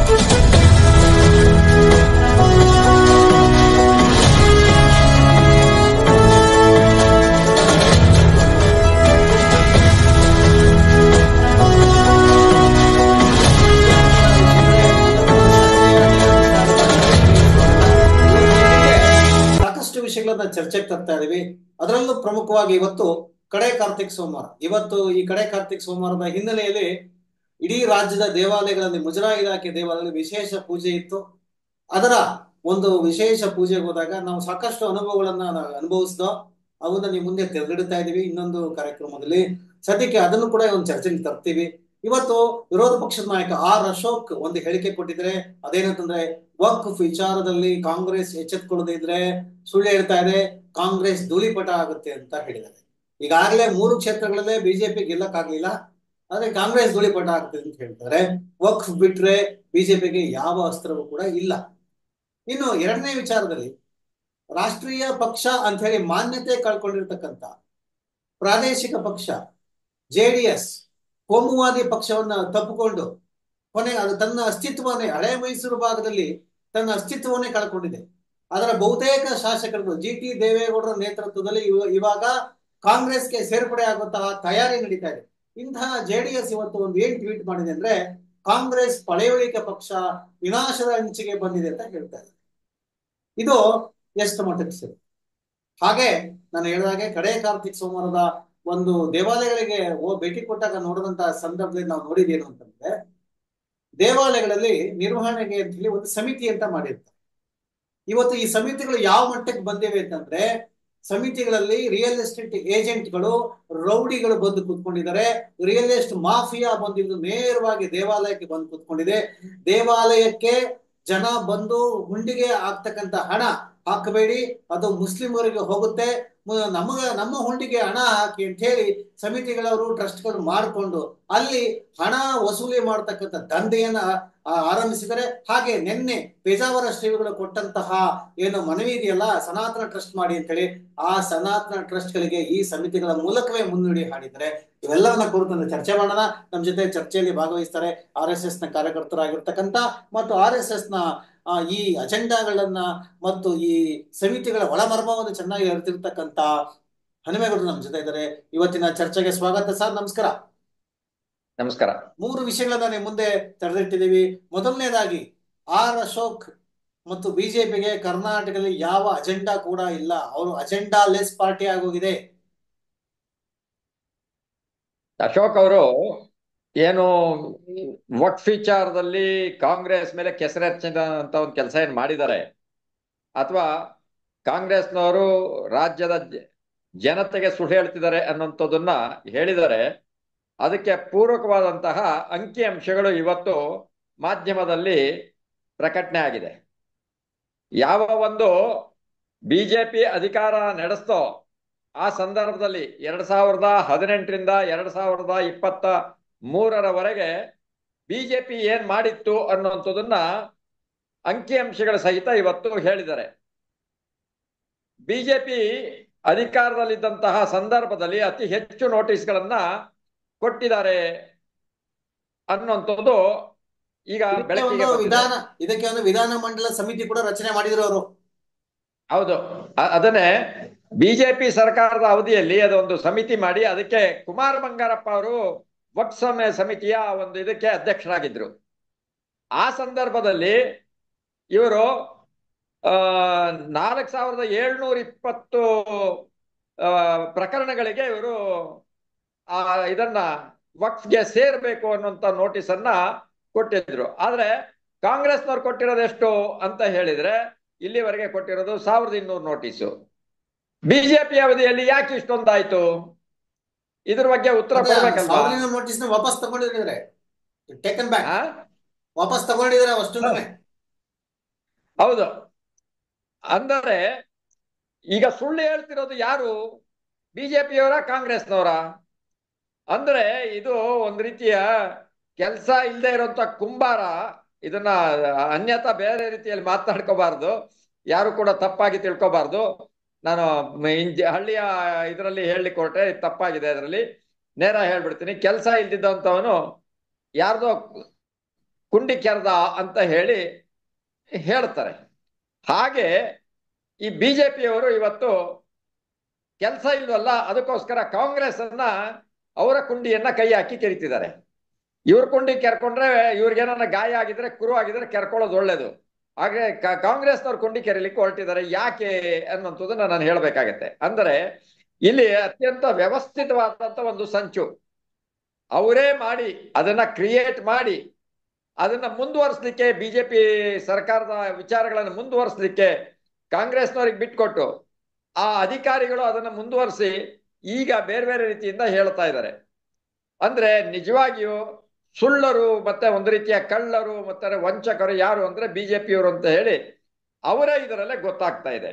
ಸಾಕಷ್ಟು ವಿಷಯಗಳನ್ನ ಚರ್ಚೆಗೆ ತರ್ತಾ ಇದೀವಿ ಅದರಲ್ಲೂ ಪ್ರಮುಖವಾಗಿ ಇವತ್ತು ಕಡೆ ಕಾರ್ತಿಕ್ ಸೋಮವಾರ ಇವತ್ತು ಈ ಕಡೆ ಕಾರ್ತಿಕ್ ಸೋಮವಾರದ ಹಿನ್ನೆಲೆಯಲ್ಲಿ ಇಡೀ ರಾಜ್ಯದ ದೇವಾಲಯಗಳಲ್ಲಿ ಮುಜರಾಯಿ ಇಲಾಖೆ ದೇವಾಲಯದಲ್ಲಿ ವಿಶೇಷ ಪೂಜೆ ಇತ್ತು ಅದರ ಒಂದು ವಿಶೇಷ ಪೂಜೆಗೆ ಹೋದಾಗ ನಾವು ಸಾಕಷ್ಟು ಅನುಭವಗಳನ್ನ ನಾವು ಅನುಭವಿಸಿದೋ ಅವನ್ನ ನಿಮ್ಮ ಮುಂದೆ ತೆರೆದಿಡ್ತಾ ಇದೀವಿ ಇನ್ನೊಂದು ಕಾರ್ಯಕ್ರಮದಲ್ಲಿ ಸದ್ಯಕ್ಕೆ ಅದನ್ನು ಕೂಡ ಒಂದು ಚರ್ಚೆಗೆ ತರ್ತೀವಿ ಇವತ್ತು ವಿರೋಧ ಪಕ್ಷದ ನಾಯಕ ಆರ್ ಅಶೋಕ್ ಒಂದು ಹೇಳಿಕೆ ಕೊಟ್ಟಿದ್ರೆ ಅದೇನಂತಂದ್ರೆ ವಕ್ಫ್ ವಿಚಾರದಲ್ಲಿ ಕಾಂಗ್ರೆಸ್ ಎಚ್ಚೆತ್ಕೊಳ್ಳದೆ ಇದ್ರೆ ಸುಳ್ಳು ಹೇಳ್ತಾ ಇದೆ ಕಾಂಗ್ರೆಸ್ ಧೂಳಿಪಟ ಆಗುತ್ತೆ ಅಂತ ಹೇಳಿದ್ದಾರೆ ಈಗಾಗಲೇ ಮೂರು ಕ್ಷೇತ್ರಗಳಲ್ಲೇ ಬಿಜೆಪಿ ಗೆಲ್ಲಕ್ಕಾಗ್ಲಿಲ್ಲ ಆದ್ರೆ ಕಾಂಗ್ರೆಸ್ ಧೂಳಿಪಟ ಆಗುತ್ತೆ ಅಂತ ಹೇಳ್ತಾರೆ ವಕ್ಫ್ ಬಿಟ್ರೆ ಬಿಜೆಪಿಗೆ ಯಾವ ಅಸ್ತ್ರವೂ ಕೂಡ ಇಲ್ಲ ಇನ್ನು ಎರಡನೇ ವಿಚಾರದಲ್ಲಿ ರಾಷ್ಟ್ರೀಯ ಪಕ್ಷ ಅಂತ ಹೇಳಿ ಮಾನ್ಯತೆ ಕಳ್ಕೊಂಡಿರ್ತಕ್ಕಂಥ ಪ್ರಾದೇಶಿಕ ಪಕ್ಷ ಜೆ ಡಿ ಎಸ್ ಕೋಮುವಾದಿ ಪಕ್ಷವನ್ನ ತಪ್ಪಿಕೊಂಡು ಕೊನೆ ಅದು ತನ್ನ ಅಸ್ತಿತ್ವವನ್ನೇ ಹಳೆ ಮೈಸೂರು ಭಾಗದಲ್ಲಿ ತನ್ನ ಅಸ್ತಿತ್ವವನ್ನೇ ಕಳ್ಕೊಂಡಿದೆ ಅದರ ಬಹುತೇಕ ಶಾಸಕರು ಜಿ ಟಿ ದೇವೇಗೌಡರ ನೇತೃತ್ವದಲ್ಲಿ ಇವ- ಇವಾಗ ಕಾಂಗ್ರೆಸ್ಗೆ ಸೇರ್ಪಡೆ ಆಗುವಂತಹ ತಯಾರಿ ನಡೀತಾ ಇದೆ ಇಂತಹ ಜೆ ಡಿ ಎಸ್ ಇವತ್ತು ಒಂದು ಏನ್ ಟ್ವೀಟ್ ಮಾಡಿದೆ ಅಂದ್ರೆ ಕಾಂಗ್ರೆಸ್ ಪಳೆಯುಳಿಕೆ ಪಕ್ಷ ವಿನಾಶದ ಅಂಚಿಗೆ ಬಂದಿದೆ ಅಂತ ಹೇಳ್ತಾ ಇದೆ ಇದು ಎಷ್ಟು ಮಟ್ಟಕ್ಕೆ ಸರಿ ಹಾಗೆ ನಾನು ಹೇಳಿದಾಗೆ ಕಡೆ ಕಾರ್ತಿಕ್ ಸೋಮವಾರದ ಒಂದು ದೇವಾಲಯಗಳಿಗೆ ಓ ಭೇಟಿ ಕೊಟ್ಟಾಗ ನೋಡಿದಂತಹ ಸಂದರ್ಭದಲ್ಲಿ ನಾವು ನೋಡಿದೇನು ಅಂತಂದ್ರೆ ದೇವಾಲಯಗಳಲ್ಲಿ ನಿರ್ವಹಣೆಗೆ ಅಂತ ಹೇಳಿ ಒಂದು ಸಮಿತಿ ಅಂತ ಮಾಡಿರ್ತಾರೆ ಇವತ್ತು ಈ ಸಮಿತಿಗಳು ಯಾವ ಮಟ್ಟಕ್ಕೆ ಬಂದಿವೆ ಅಂತಂದ್ರೆ ಸಮಿತಿಗಳಲ್ಲಿ ರಿಯಲ್ ಎಸ್ಟೇಟ್ ಏಜೆಂಟ್ಗಳು ರೌಡಿಗಳು ಬಂದು ಕೂತ್ಕೊಂಡಿದ್ದಾರೆ ರಿಯಲ್ ಎಸ್ಟೇಟ್ ಮಾಫಿಯಾ ಬಂದಿದ್ದು ನೇರವಾಗಿ ದೇವಾಲಯಕ್ಕೆ ಬಂದು ಕೂತ್ಕೊಂಡಿದೆ ದೇವಾಲಯಕ್ಕೆ ಜನ ಬಂದು ಹುಂಡಿಗೆ ಆಗ್ತಕ್ಕಂತ ಹಣ ಹಾಕಬೇಡಿ ಅದು ಮುಸ್ಲಿಮರಿಗೆ ಹೋಗುತ್ತೆ ಮ- ನಮಗ ನಮ್ಮ ಹುಂಡಿಗೆ ಹಣ ಹಾಕಿ ಅಂತ ಹೇಳಿ ಸಮಿತಿಗಳವರು ಟ್ರಸ್ಟ್ಗಳು ಮಾಡಿಕೊಂಡು ಅಲ್ಲಿ ಹಣ ವಸೂಲಿ ಮಾಡ್ತಕ್ಕಂಥ ದಂಧೆಯನ್ನ ಆ, ಆರಂಭಿಸಿದರೆ ಹಾಗೆ ನಿನ್ನೆ ಪೇಜಾವರ ಶ್ರೀಗಳು ಕೊಟ್ಟಂತಹ ಏನು ಮನವಿ ಇದೆಯಲ್ಲ ಸನಾತನ ಟ್ರಸ್ಟ್ ಮಾಡಿ ಅಂತೇಳಿ ಆ ಸನಾತನ ಟ್ರಸ್ಟ್ ಗಳಿಗೆ ಈ ಸಮಿತಿಗಳ ಮೂಲಕವೇ ಮುನ್ನುಡಿ ಹಾಡಿದ್ದಾರೆ ಇವೆಲ್ಲವನ್ನ ಕುರಿತು ಚರ್ಚೆ ಮಾಡೋಣ ನಮ್ಮ ಜೊತೆ ಚರ್ಚೆಯಲ್ಲಿ ಭಾಗವಹಿಸ್ತಾರೆ ಆರ್ ಎಸ್ ಎಸ್ ನ ಕಾರ್ಯಕರ್ತರಾಗಿರ್ತಕ್ಕಂಥ ಮತ್ತು ಆರ್ ಎಸ್ ಎಸ್ ನ ಆ, ಈ ಅಜೆಂಡಾಗಳನ್ನ ಮತ್ತು ಈ ಸಮಿತಿಗಳ ಒಳಮರ್ಮವನ್ನು ಚೆನ್ನಾಗಿ ಅರಿತಿರ್ತಕ್ಕಂಥ ಹನುಮೇಗೌಡರು ನಮ್ಮ ಜೊತೆ ಇದ್ದಾರೆ ಇವತ್ತಿನ ಚರ್ಚೆಗೆ ಸ್ವಾಗತ ಸರ್ ನಮಸ್ಕಾರ ನಮಸ್ಕಾರ ಮೂರು ವಿಷಯಗಳನ್ನ ನಿಮ್ಮ ಮುಂದೆ ತೆರೆದಿಟ್ಟಿದ್ದೀವಿ ಮೊದಲನೇದಾಗಿ ಆರ್ ಅಶೋಕ್ ಮತ್ತು ಬಿಜೆಪಿಗೆ ಕರ್ನಾಟಕದಲ್ಲಿ ಯಾವ ಅಜೆಂಡಾ ಕೂಡ ಇಲ್ಲ ಅವರು ಅಜೆಂಡಾ ಲೆಸ್ ಪಾರ್ಟಿ ಆಗೋಗಿದೆ ಅಶೋಕ್ ಅವರು ಏನು ವಕ್ಫ್ ವಿಚಾರದಲ್ಲಿ ಕಾಂಗ್ರೆಸ್ ಮೇಲೆ ಕೆಸರೆಚ್ಚಿದ ಅಂತ ಒಂದು ಕೆಲಸ ಏನ್ ಮಾಡಿದ್ದಾರೆ ಅಥವಾ ಕಾಂಗ್ರೆಸ್ನವರು ರಾಜ್ಯದ ಜ- ಜನತೆಗೆ ಸುಳ್ಳು ಹೇಳ್ತಿದ್ದಾರೆ ಅನ್ನೋಂಥದ್ದನ್ನ ಹೇಳಿದರೆ ಅದಕ್ಕೆ ಪೂರಕವಾದಂತಹ ಅಂಕಿ ಅಂಶಗಳು ಇವತ್ತು ಮಾಧ್ಯಮದಲ್ಲಿ ಪ್ರಕಟಣೆ ಆಗಿದೆ ಯಾವ ಒಂದು ಬಿಜೆಪಿ ಅಧಿಕಾರ ನಡೆಸ್ತೋ ಆ ಸಂದರ್ಭದಲ್ಲಿ ಎರಡ್ ಸಾವಿರದ ಹದಿನೆಂಟರಿಂದ ಎರಡ್ ಸಾವಿರದ ಇಪ್ಪತ್ತ ಮೂರರವರೆಗೆ ಬಿಜೆಪಿ ಏನ್ ಮಾಡಿತ್ತು ಅನ್ನುವಂಥದ್ದನ್ನ ಅಂಕಿಅಂಶಗಳ ಸಹಿತ ಇವತ್ತು ಹೇಳಿದ್ದಾರೆ ಬಿಜೆಪಿ ಅಧಿಕಾರದಲ್ಲಿದ್ದಂತಹ ಸಂದರ್ಭದಲ್ಲಿ ಅತಿ ಹೆಚ್ಚು ನೋಟಿಸ್ಗಳನ್ನ ಕೊಟ್ಟಿದ್ದಾರೆ ಅನ್ನುವಂಥದ್ದು ಈಗ ಇದಕ್ಕೆ ಬೆಳಕಿಗೆ ಒಂದು ಬಂದಿದೆ. ವಿಧಾನ ಇದಕ್ಕೆ ಒಂದು ವಿಧಾನ ಮಂಡಲ ಸಮಿತಿ ಕೂಡ ರಚನೆ ಮಾಡಿದ್ರು ಅವರು ಹೌದು ಅ- ಅದನ್ನೇ ಬಿಜೆಪಿ ಸರ್ಕಾರದ ಅವಧಿಯಲ್ಲಿ ಅದೊಂದು ಸಮಿತಿ ಮಾಡಿ ಅದಕ್ಕೆ ಕುಮಾರ ಬಂಗಾರಪ್ಪ ಅವರು ವಕ್ಫ್ ಸಮ- ಸಮಿತಿಯ ಒಂದು ಇದಕ್ಕೆ ಅಧ್ಯಕ್ಷರಾಗಿದ್ರು ಆ ಸಂದರ್ಭದಲ್ಲಿ ಇವರು ಆ ನಾಲ್ಕು ಸಾವಿರದ ಏಳ್ನೂರ ಇಪ್ಪತ್ತು ಆ, ಪ್ರಕರಣಗಳಿಗೆ ಇವರು ಆ ಇದನ್ನ ವಕ್ಫ್ಗೆ ಸೇರ್ಬೇಕು ಅನ್ನುವಂತ ನೋಟಿಸ್ ಅನ್ನ ಕೊಟ್ಟಿದ್ರು ಆದ್ರೆ ಕಾಂಗ್ರೆಸ್ನವ್ರು ಕೊಟ್ಟಿರೋದು ಎಷ್ಟು ಅಂತ ಹೇಳಿದ್ರೆ ಇಲ್ಲಿವರೆಗೆ ಕೊಟ್ಟಿರೋದು ಸಾವಿರದ ಇನ್ನೂರು ನೋಟಿಸು ಬಿಜೆಪಿ ಅವಧಿಯಲ್ಲಿ ಯಾಕೆ ಇಷ್ಟೊಂದಾಯ್ತು ಇದ್ರ ಬಗ್ಗೆ ಉತ್ತರ ಕೊಡ್ಬೇಕಲ್ವಾ ನೋಟಿಸ್ ನ ವಾಪಸ್ ತಗೊಂಡಿದ್ದಾರೆ ಟೇಕನ್ ಬ್ಯಾಕ್ ಆ? ವಾಪಸ್ ತಗೊಂಡಿದ್ದಾರೆ ಅಷ್ಟು ಹೌದು ಅಂದರೆ ಈಗ ಸುಳ್ಳು ಹೇಳ್ತಿರೋದು ಯಾರು ಬಿಜೆಪಿಯವರ ಕಾಂಗ್ರೆಸ್ನವರ ಅಂದ್ರೆ ಇದು ಒಂದ್ ರೀತಿಯ ಕೆಲಸ ಇಲ್ಲದೆ ಇರುವಂತ ಕುಂಬಾರ ಇದನ್ನ ಅನ್ಯತಾ ಬೇರೆ ರೀತಿಯಲ್ಲಿ ಮಾತನಾಡ್ಕೋಬಾರ್ದು ಯಾರು ಕೂಡ ತಪ್ಪಾಗಿ ತಿಳ್ಕೊಬಾರ್ದು ನಾನು ಮ- ಇಂಜ- ಹಳ್ಳಿಯ ಇದರಲ್ಲಿ ಹೇಳಲಿಕ್ಕೆ ಹೊರಟೆ ಇದು ತಪ್ಪಾಗಿದೆ ಅದರಲ್ಲಿ ನೇರ ಹೇಳ್ಬಿಡ್ತೀನಿ ಕೆಲಸ ಇಲ್ದಿದ್ದಂಥವನು ಯಾರ್ದೋ ಕುಂಡಿ ಕೆರೆದ ಅಂತ ಹೇಳಿ ಹೇಳ್ತಾರೆ ಹಾಗೆ ಈ ಬಿಜೆಪಿಯವರು ಇವತ್ತು ಕೆಲಸ ಇಲ್ವಲ್ಲ ಅದಕ್ಕೋಸ್ಕರ ಕಾಂಗ್ರೆಸ್ ಅನ್ನ ಅವರ ಕುಂಡಿಯನ್ನ ಕೈ ಹಾಕಿ ಕೆರಿತಿದ್ದಾರೆ ಇವ್ರ ಕುಂಡಿ ಕೆರ್ಕೊಂಡ್ರೆ ಇವ್ರಿಗೇನ ಗಾಯ ಆಗಿದ್ರೆ ಕುರು ಆಗಿದ್ರೆ ಕೆರ್ಕೊಳ್ಳೋದು ಒಳ್ಳೇದು ಹಾಗೆ ಕಾಂಗ್ರೆಸ್ನವ್ರ ಕುಂಡಿ ಕೆರೀಲಿಕ್ಕೆ ಹೊರಟಿದ್ದಾರೆ ಯಾಕೆ ಅನ್ನೋಂಥದ್ದನ್ನ ನಾನು ಹೇಳ್ಬೇಕಾಗತ್ತೆ ಅಂದ್ರೆ ಇಲ್ಲಿ ಅತ್ಯಂತ ವ್ಯವಸ್ಥಿತವಾದಂತ ಒಂದು ಸಂಚು ಅವರೇ ಮಾಡಿ ಅದನ್ನ ಕ್ರಿಯೇಟ್ ಮಾಡಿ ಅದನ್ನ ಮುಂದುವರಿಸ್ಲಿಕ್ಕೆ ಬಿಜೆಪಿ ಸರ್ಕಾರದ ವಿಚಾರಗಳನ್ನು ಮುಂದುವರಿಸ್ಲಿಕ್ಕೆ ಕಾಂಗ್ರೆಸ್ನವ್ರಿಗೆ ಬಿಟ್ಕೊಟ್ಟು ಆ ಅಧಿಕಾರಿಗಳು ಅದನ್ನ ಮುಂದುವರಿಸಿ ಈಗ ಬೇರೆ ಬೇರೆ ರೀತಿಯಿಂದ ಹೇಳ್ತಾ ಇದ್ದಾರೆ ಅಂದ್ರೆ ನಿಜವಾಗಿಯೂ ಸುಳ್ಳರು ಮತ್ತೆ ಒಂದು ರೀತಿಯ ಕಳ್ಳರು ಮತ್ತೆ ವಂಚಕರು ಯಾರು ಅಂದ್ರೆ ಬಿಜೆಪಿಯವರು ಅಂತ ಹೇಳಿ ಅವರೇ ಇದರಲ್ಲೇ ಗೊತ್ತಾಗ್ತಾ ಇದೆ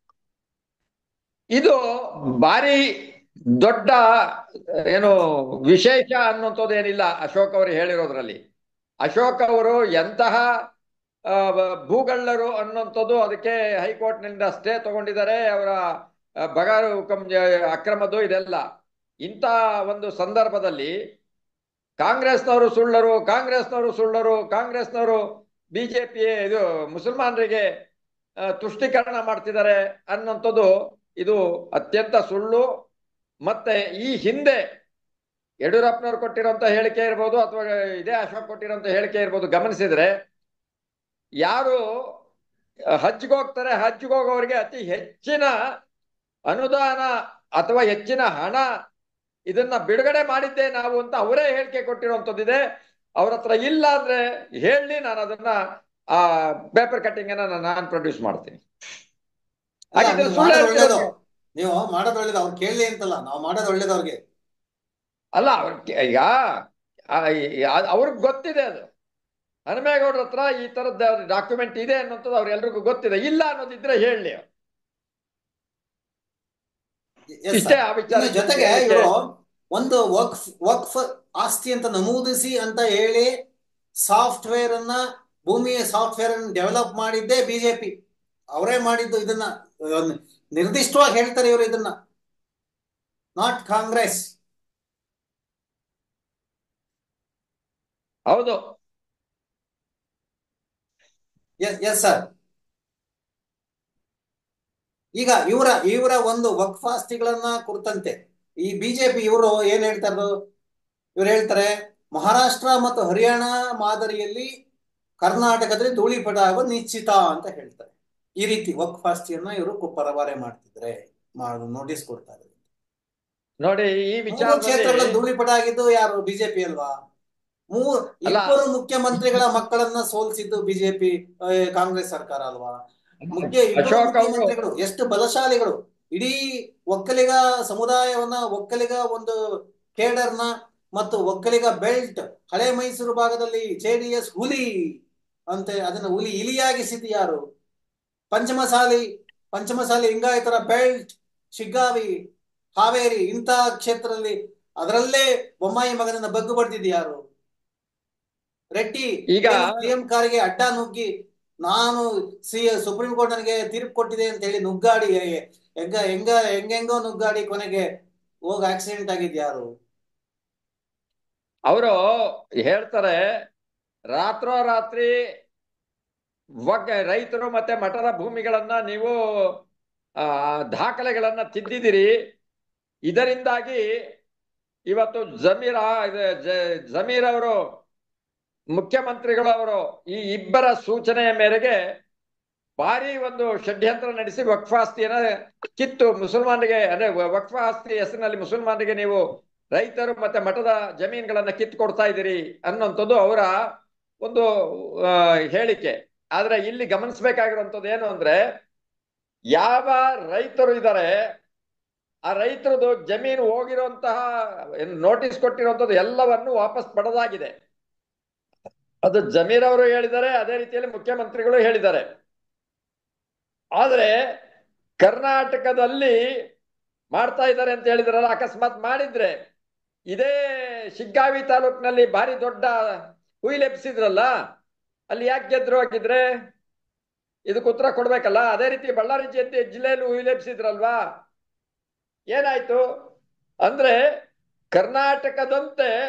ಇದು ಭಾರಿ ದೊಡ್ಡ ಏನು ವಿಶೇಷ ಅನ್ನುವಂಥದ್ದು ಏನಿಲ್ಲ ಅಶೋಕ್ ಅವರು ಹೇಳಿರೋದ್ರಲ್ಲಿ ಅಶೋಕ್ ಅವರು ಎಂತಹ ಭೂಗಳ್ಳರು ಅನ್ನುವಂಥದ್ದು ಅದಕ್ಕೆ ಹೈಕೋರ್ಟ್ನಿಂದ ಸ್ಟೇ ತಗೊಂಡಿದ್ದಾರೆ ಅವರ ಬಗಾರು ಹುಕಂ ಅಕ್ರಮದ್ದು ಇದೆಲ್ಲ ಇಂಥ ಒಂದು ಸಂದರ್ಭದಲ್ಲಿ ಕಾಂಗ್ರೆಸ್ನವರು ಸುಳ್ಳರು ಕಾಂಗ್ರೆಸ್ನವರು ಸುಳ್ಳರು ಕಾಂಗ್ರೆಸ್ನವರು ಬಿಜೆಪಿ ಇದು ಮುಸಲ್ಮಾನರಿಗೆ ತುಷ್ಟೀಕರಣ ಮಾಡ್ತಿದ್ದಾರೆ ಅನ್ನೋಂಥದ್ದು ಇದು ಅತ್ಯಂತ ಸುಳ್ಳು ಮತ್ತೆ ಈ ಹಿಂದೆ ಯಡಿಯೂರಪ್ಪನವ್ರು ಕೊಟ್ಟಿರೋಂಥ ಹೇಳಿಕೆ ಇರ್ಬೋದು ಅಥವಾ ಇದೇ ಅಶೋಕ್ ಕೊಟ್ಟಿರೋಂಥ ಹೇಳಿಕೆ ಇರ್ಬೋದು ಗಮನಿಸಿದ್ರೆ ಯಾರು ಹಜ್ಗೆ ಹೋಗ್ತಾರೆ ಹಜ್ಗೆ ಹೋಗೋರಿಗೆ ಅತಿ ಹೆಚ್ಚಿನ ಅನುದಾನ ಅಥವಾ ಹೆಚ್ಚಿನ ಹಣ ಇದನ್ನ ಬಿಡುಗಡೆ ಮಾಡಿದ್ದೆ ನಾವು ಅಂತ ಅವರೇ ಹೇಳಿಕೆ ಕೊಟ್ಟಿರುವಂತದ್ದಿದೆ ಅವ್ರ ಹತ್ರ ಇಲ್ಲ ಅಂದ್ರೆ ಹೇಳಿ ನಾನು ಅದನ್ನ ಆ ಪೇಪರ್ ಕಟ್ಟಿಂಗ್ ಅನ್ನ ನಾನು ಪ್ರೊಡ್ಯೂಸ್ ಮಾಡ್ತೀನಿ ಒಳ್ಳೇದು ನೀವು ಮಾಡೋದು ಒಳ್ಳೇದು ಅವ್ರು ಕೇಳಲಿ ಅಂತಲ್ಲ ನಾವು ಮಾಡೋದು ಒಳ್ಳೇದು ಅವ್ರಿಗೆ ಅಲ್ಲ ಅವ್ರ ಈಗ ಅವ್ರಿಗೆ ಗೊತ್ತಿದೆ ಅದು ಹನುಮೇಗೌಡ್ರ ಹತ್ರ ಈ ತರದ ಡಾಕ್ಯುಮೆಂಟ್ ಇದೆ ಅನ್ನೋಂಥದ್ದು ಅವ್ರೆಲ್ರಿಗೂ ಗೊತ್ತಿದೆ ಇಲ್ಲ ಅನ್ನೋದಿದ್ರೆ ಹೇಳಿ ಇಷ್ಟೇ ಆ ವಿಚಾರ ಜೊತೆಗೆ ಇವರು ಒಂದು ವಕ್ಫ್ ವಕ್ಫ್ ಆಸ್ತಿ ಅಂತ ನಮೂದಿಸಿ ಅಂತ ಹೇಳಿ ಸಾಫ್ಟ್ವೇರ್ ಅನ್ನ ಭೂಮಿಯ ಸಾಫ್ಟ್ವೇರ್ ಅನ್ನು ಡೆವಲಪ್ ಮಾಡಿದ್ದೇ ಬಿಜೆಪಿ ಅವರೇ ಮಾಡಿದ್ದು ಇದನ್ನ ನಿರ್ದಿಷ್ಟವಾಗಿ ಹೇಳ್ತಾರೆ ಇವರು ಇದನ್ನ ನಾಟ್ ಕಾಂಗ್ರೆಸ್ ಹೌದು ಎಸ್ ಸರ್ ಈಗ ಇವರ ಇವರ ಒಂದು ವಕ್ಫ್ ಆಸ್ತಿಗಳನ್ನ ಕುರಿತಂತೆ ಈ ಬಿಜೆಪಿ ಇವರು ಏನ್ ಹೇಳ್ತಾರ ಇವ್ರು ಹೇಳ್ತಾರೆ ಮಹಾರಾಷ್ಟ್ರ ಮತ್ತು ಹರಿಯಾಣ ಮಾದರಿಯಲ್ಲಿ ಕರ್ನಾಟಕದಲ್ಲಿ ಧೂಳಿಪಟ ಆಗೋದು ನಿಶ್ಚಿತ ಅಂತ ಹೇಳ್ತಾರೆ ಈ ರೀತಿ ವಕ್ಫ್ ಆಸ್ತಿಯನ್ನ ಇವರು ಪರಬಾರೆ ಮಾಡ್ತಿದ್ರೆ ನೋಟಿಸ್ ಕೊಡ್ತಾರೆ ನೋಡಿ ಈ ವಿಚಾರ ಕ್ಷೇತ್ರಗಳ ಧೂಳಿಪಟ ಆಗಿದ್ದು ಯಾರು ಬಿಜೆಪಿ ಅಲ್ವಾ ಮೂರ್ ಇಬ್ಬರು ಮುಖ್ಯಮಂತ್ರಿಗಳ ಮಕ್ಕಳನ್ನ ಸೋಲಿಸಿದ್ದು ಬಿಜೆಪಿ ಕಾಂಗ್ರೆಸ್ ಸರ್ಕಾರ ಅಲ್ವಾ ಮುಖ್ಯ ಇಬ್ಬರು ಮುಖ್ಯಮಂತ್ರಿಗಳು ಎಷ್ಟು ಬಲಶಾಲಿಗಳು ಇಡೀ ಒಕ್ಕಲಿಗ ಸಮುದಾಯವನ್ನ ಒಕ್ಕಲಿಗ ಒಂದು ಕೇಡರ್ನ ಮತ್ತು ಒಕ್ಕಲಿಗ ಬೆಲ್ಟ್ ಹಳೆ ಮೈಸೂರು ಭಾಗದಲ್ಲಿ ಜೆಡಿಎಸ್ ಹುಲಿ ಅಂತ ಅದನ್ನ ಹುಲಿ ಇಲಿಯಾಗಿಸಿದ್ದು ಯಾರು ಪಂಚಮಸಾಲಿ ಪಂಚಮಸಾಲಿ ಲಿಂಗಾಯತರ ಬೆಲ್ಟ್ ಶಿಗ್ಗಾವಿ ಹಾವೇರಿ ಇಂಥ ಕ್ಷೇತ್ರದಲ್ಲಿ ಅದರಲ್ಲೇ ಬೊಮ್ಮಾಯಿ ಮಗನನ್ನ ಬಗ್ಗು ಬಡ್ದಿದ್ದು ಯಾರು ರೆಡ್ಡಿ ಈಗ ಸಿಎಂ ಕಾರಿಗೆ ಅಡ್ಡ ನುಗ್ಗಿ ನಾನು ಸಿ ಸುಪ್ರೀಂ ಕೋರ್ಟ್ ನನಗೆ ತೀರ್ಪು ಕೊಟ್ಟಿದೆ ಅಂತ ಹೇಳಿ ನುಗ್ಗಾಡಿ ಹೆಂಗ ಹೆಂಗ ಹೆಂಗೆಂಗೋ ನುಗ್ಗಾಡಿ ಕೊನೆಗೆ ಹೋಗಿ ಆಕ್ಸಿಡೆಂಟ್ ಆಗಿದ್ ಯಾರು ಅವರು ಹೇಳ್ತಾರೆ ರಾತ್ರೋರಾತ್ರಿ ರೈತರು ಮತ್ತೆ ಮಠದ ಭೂಮಿಗಳನ್ನ ನೀವು ಆ ದಾಖಲೆಗಳನ್ನ ತಿದ್ದಿದಿರಿ ಇದರಿಂದಾಗಿ ಇವತ್ತು ಜಮೀರ್ ಜಮೀರ್ ಅವರು ಮುಖ್ಯಮಂತ್ರಿಗಳವರು ಈ ಇಬ್ಬರ ಸೂಚನೆಯ ಮೇರೆಗೆ ಭಾರಿ ಒಂದು ಷಡ್ಯಂತ್ರ ನಡೆಸಿ ವಕ್ಫಾಸ್ತಿಯನ್ನ ಕಿತ್ತು ಮುಸಲ್ಮಾನರಿಗೆ ಅಂದ್ರೆ ವಕ್ಫಾಸ್ತಿ ಹೆಸರಿನಲ್ಲಿ ಮುಸಲ್ಮಾನರಿಗೆ ನೀವು ರೈತರು ಮತ್ತೆ ಮಠದ ಜಮೀನುಗಳನ್ನ ಕಿತ್ತು ಕೊಡ್ತಾ ಇದ್ದೀರಿ ಅನ್ನೋಂಥದ್ದು ಅವರ ಒಂದು ಹೇಳಿಕೆ ಆದ್ರೆ ಇಲ್ಲಿ ಗಮನಿಸ್ಬೇಕಾಗಿರುವಂಥದ್ದು ಏನು ಅಂದ್ರೆ ಯಾವ ರೈತರು ಇದ್ದಾರೆ ಆ ರೈತರದು ಜಮೀನು ಹೋಗಿರುವಂತಹ ನೋಟಿಸ್ ಕೊಟ್ಟಿರುವಂತದ್ದು ಎಲ್ಲವನ್ನು ವಾಪಸ್ ಪಡೆದಾಗಿದೆ ಅದು ಜಮೀರ್ ಅವರು ಹೇಳಿದ್ದಾರೆ ಅದೇ ರೀತಿಯಲ್ಲಿ ಮುಖ್ಯಮಂತ್ರಿಗಳು ಹೇಳಿದ್ದಾರೆ ಆದ್ರೆ ಕರ್ನಾಟಕದಲ್ಲಿ ಮಾಡ್ತಾ ಇದ್ದಾರೆ ಅಂತ ಹೇಳಿದ್ರಲ್ಲ ಅಕಸ್ಮಾತ್ ಮಾಡಿದ್ರೆ ಇದೇ ಶಿಗ್ಗಾವಿ ತಾಲೂಕಿನಲ್ಲಿ ಭಾರಿ ದೊಡ್ಡ ಹುಯಿಲೆಬ್ಸಿದ್ರಲ್ಲ ಅಲ್ಲಿ ಯಾಕೆ ಗೆದ್ರು ಹಾಕಿದ್ರೆ ಇದಕ್ಕೆ ಉತ್ತರ ಕೊಡ್ಬೇಕಲ್ಲ ಅದೇ ರೀತಿ ಬಳ್ಳಾರಿ ಜಯಂತಿ ಜಿಲ್ಲೆಯಲ್ಲಿ ಹುಯಿಲೆಬ್ಸಿದ್ರಲ್ವಾ ಏನಾಯ್ತು ಅಂದ್ರೆ ಕರ್ನಾಟಕದಂತೆ